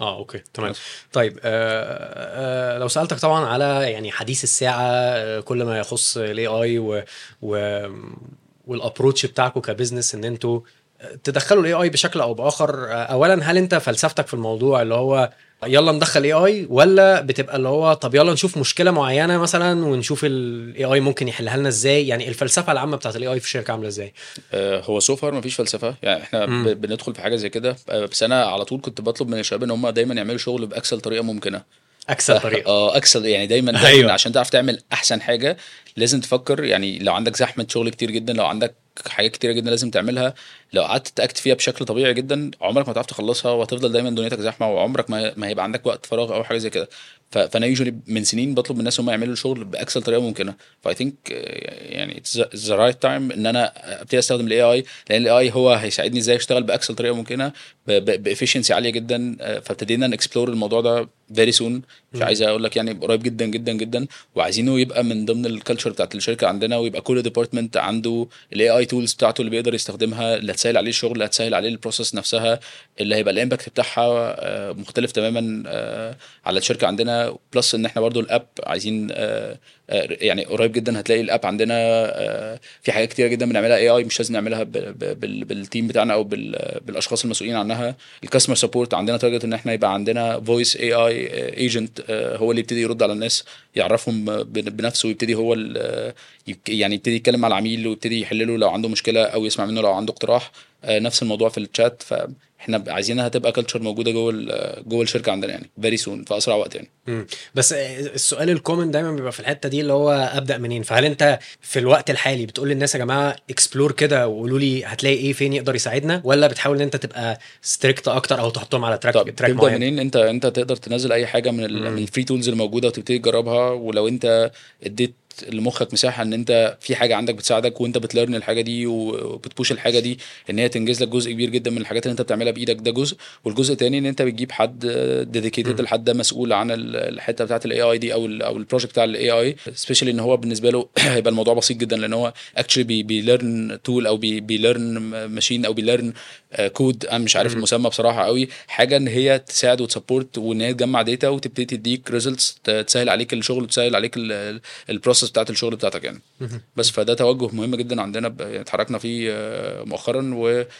اه اوكي تمام طيب آه آه لو سالتك طبعا على يعني حديث الساعه آه كل ما يخص الاي اي و, و والابروتش بتاعكم كبزنس ان انتوا تدخلوا الاي اي بشكل او باخر آه، اولا هل انت فلسفتك في الموضوع اللي هو يلا ندخل اي اي ولا بتبقى اللي هو طب يلا نشوف مشكله معينه مثلا ونشوف الاي اي ممكن يحلها لنا ازاي يعني الفلسفه العامه بتاعت الاي اي في الشركه عامله ازاي آه، هو سو فار مفيش فلسفه يعني احنا مم. ب- بندخل في حاجه زي كده آه، بس انا على طول كنت بطلب من الشباب ان هم دايما يعملوا شغل باكسل طريقه ممكنه اكسل طريقه اه اكسل يعني دايما دايما أيوة. عشان تعرف تعمل احسن حاجه لازم تفكر يعني لو عندك زحمه شغل كتير جدا لو عندك حاجات كتيره جدا لازم تعملها لو قعدت تاكت فيها بشكل طبيعي جدا عمرك ما هتعرف تخلصها وهتفضل دايما دنيتك زحمه وعمرك ما, ما هيبقى عندك وقت فراغ او حاجه زي كده ف- فانا يوجولي من سنين بطلب من الناس هم يعملوا الشغل باكسل طريقه ممكنه فاي ثينك يعني ذا رايت تايم ان انا ابتدي استخدم الاي اي لان الاي اي هو هيساعدني ازاي اشتغل باكسل طريقه ممكنه بافشنسي عاليه جدا آه، فابتدينا نكسبلور الموضوع ده فيري سون مش عايز اقول لك يعني قريب جدا جدا جدا وعايزينه يبقى من ضمن الكالتشر بتاعت الشركه عندنا ويبقى كل ديبارتمنت عنده الاي اي تولز بتاعته اللي بيقدر يستخدمها اللي هتسهل عليه الشغل اللي هتسهل عليه البروسيس نفسها اللي هيبقى الامباكت بتاعها آه، مختلف تماما آه، على الشركه عندنا بلس ان احنا برضو الاب عايزين آه، آه، يعني قريب جدا هتلاقي الاب عندنا آه، في حاجات كتيره جدا بنعملها اي اي مش لازم نعملها ب- ب- بال- بالتيم بتاعنا او بال- بالاشخاص المسؤولين عنها الكاستمر سبورت عندنا تارجت ان احنا يبقى عندنا فويس اي اي ايجنت هو اللي يبتدي يرد على الناس يعرفهم بن- بنفسه ويبتدي هو ال- يك- يعني يبتدي يتكلم مع العميل ويبتدي يحل له لو عنده مشكله او يسمع منه لو عنده اقتراح آه، نفس الموضوع في الشات فاحنا عايزينها تبقى كلتشر موجوده جوه ال- جوه الشركه عندنا يعني فيري سون في اسرع وقت يعني مم. بس السؤال الكومن دايما بيبقى في الحته دي اللي هو ابدا منين فهل انت في الوقت الحالي بتقول للناس يا جماعه اكسبلور كده وقولوا لي هتلاقي ايه فين يقدر يساعدنا ولا بتحاول ان انت تبقى ستريكت اكتر او تحطهم على تراك طب تراك تبدا معين منين انت انت تقدر تنزل اي حاجه من ال- مم. من الفري تولز الموجوده وتبتدي تجربها ولو انت اديت لمخك مساحه ان انت في حاجه عندك بتساعدك وانت بتلرن الحاجه دي وبتبوش الحاجه دي ان هي تنجز لك جزء كبير جدا من الحاجات اللي انت بتعملها بايدك ده جزء والجزء الثاني ان انت بتجيب حد ديديكيتد مم. لحد ده مسؤول عن ال- الحته بتاعت الاي اي دي او ال او البروجكت بتاع الاي اي سبيشالي ان هو بالنسبه له هيبقى الموضوع بسيط جدا لان هو اكشلي بيلرن تول او بيلرن ماشين او بيلرن كود انا مش عارف مم. المسمى بصراحه قوي حاجه ان هي تساعد وتسبورت وان هي تجمع داتا وتبتدي تديك ريزلتس تسهل عليك الشغل وتسهل عليك البروسيس بتاعت الشغل بتاعتك يعني مهم. بس فده توجه مهم جدا عندنا ب- يعني اتحركنا فيه آه، مؤخرا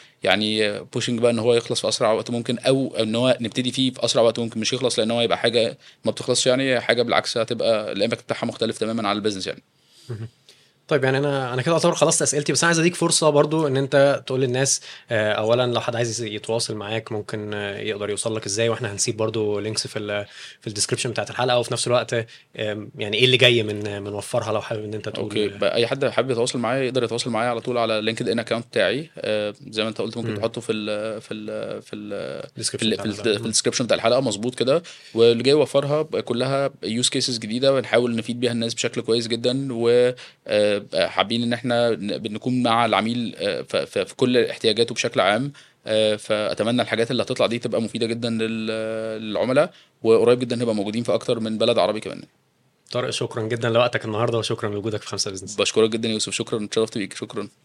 ويعني بوشنج بقى ان هو يخلص في اسرع وقت ممكن او ان هو نبتدي فيه في اسرع وقت ممكن مش يخلص لان هو يبقى حاجه ما بتخلصش يعني حاجه بالعكس هتبقى الامباكت بتاعها مختلف تماما على البيزنس يعني طيب يعني انا انا كده اعتبر خلصت اسئلتي بس انا عايز اديك فرصه برضو ان انت تقول للناس آه، اولا لو حد عايز يتواصل معاك ممكن آه، يقدر يوصل لك ازاي واحنا هنسيب برضو لينكس في ال في الديسكربشن بتاعت الحلقه وفي نفس الوقت آم، يعني ايه اللي جاي من من وفرها لو حابب ان انت تقول اوكي بقى اي حد حابب يتواصل معايا يقدر يتواصل معايا على طول على لينكد ان اكونت بتاعي آه، زي ما انت قلت ممكن مم. تحطه في ال في ال في ال في description ال بتاع في, ال الحلقة. في الديسكربشن بتاع الحلقه مظبوط كده واللي جاي اوفرها كلها يوز كيسز جديده ونحاول نفيد بيها الناس بشكل كويس جدا وحابين ان احنا ن- نكون مع العميل آه، ف- ف- في كل احتياجاته بشكل عام آه، فاتمنى الحاجات اللي هتطلع دي تبقى مفيده جدا لل- للعملاء وقريب جدا نبقى موجودين في اكتر من بلد عربي كمان طارق شكرا جدا لوقتك النهارده وشكرا لوجودك في خمسه بزنس بشكرك جدا يا يوسف شكرا اتشرفت بيك شكرا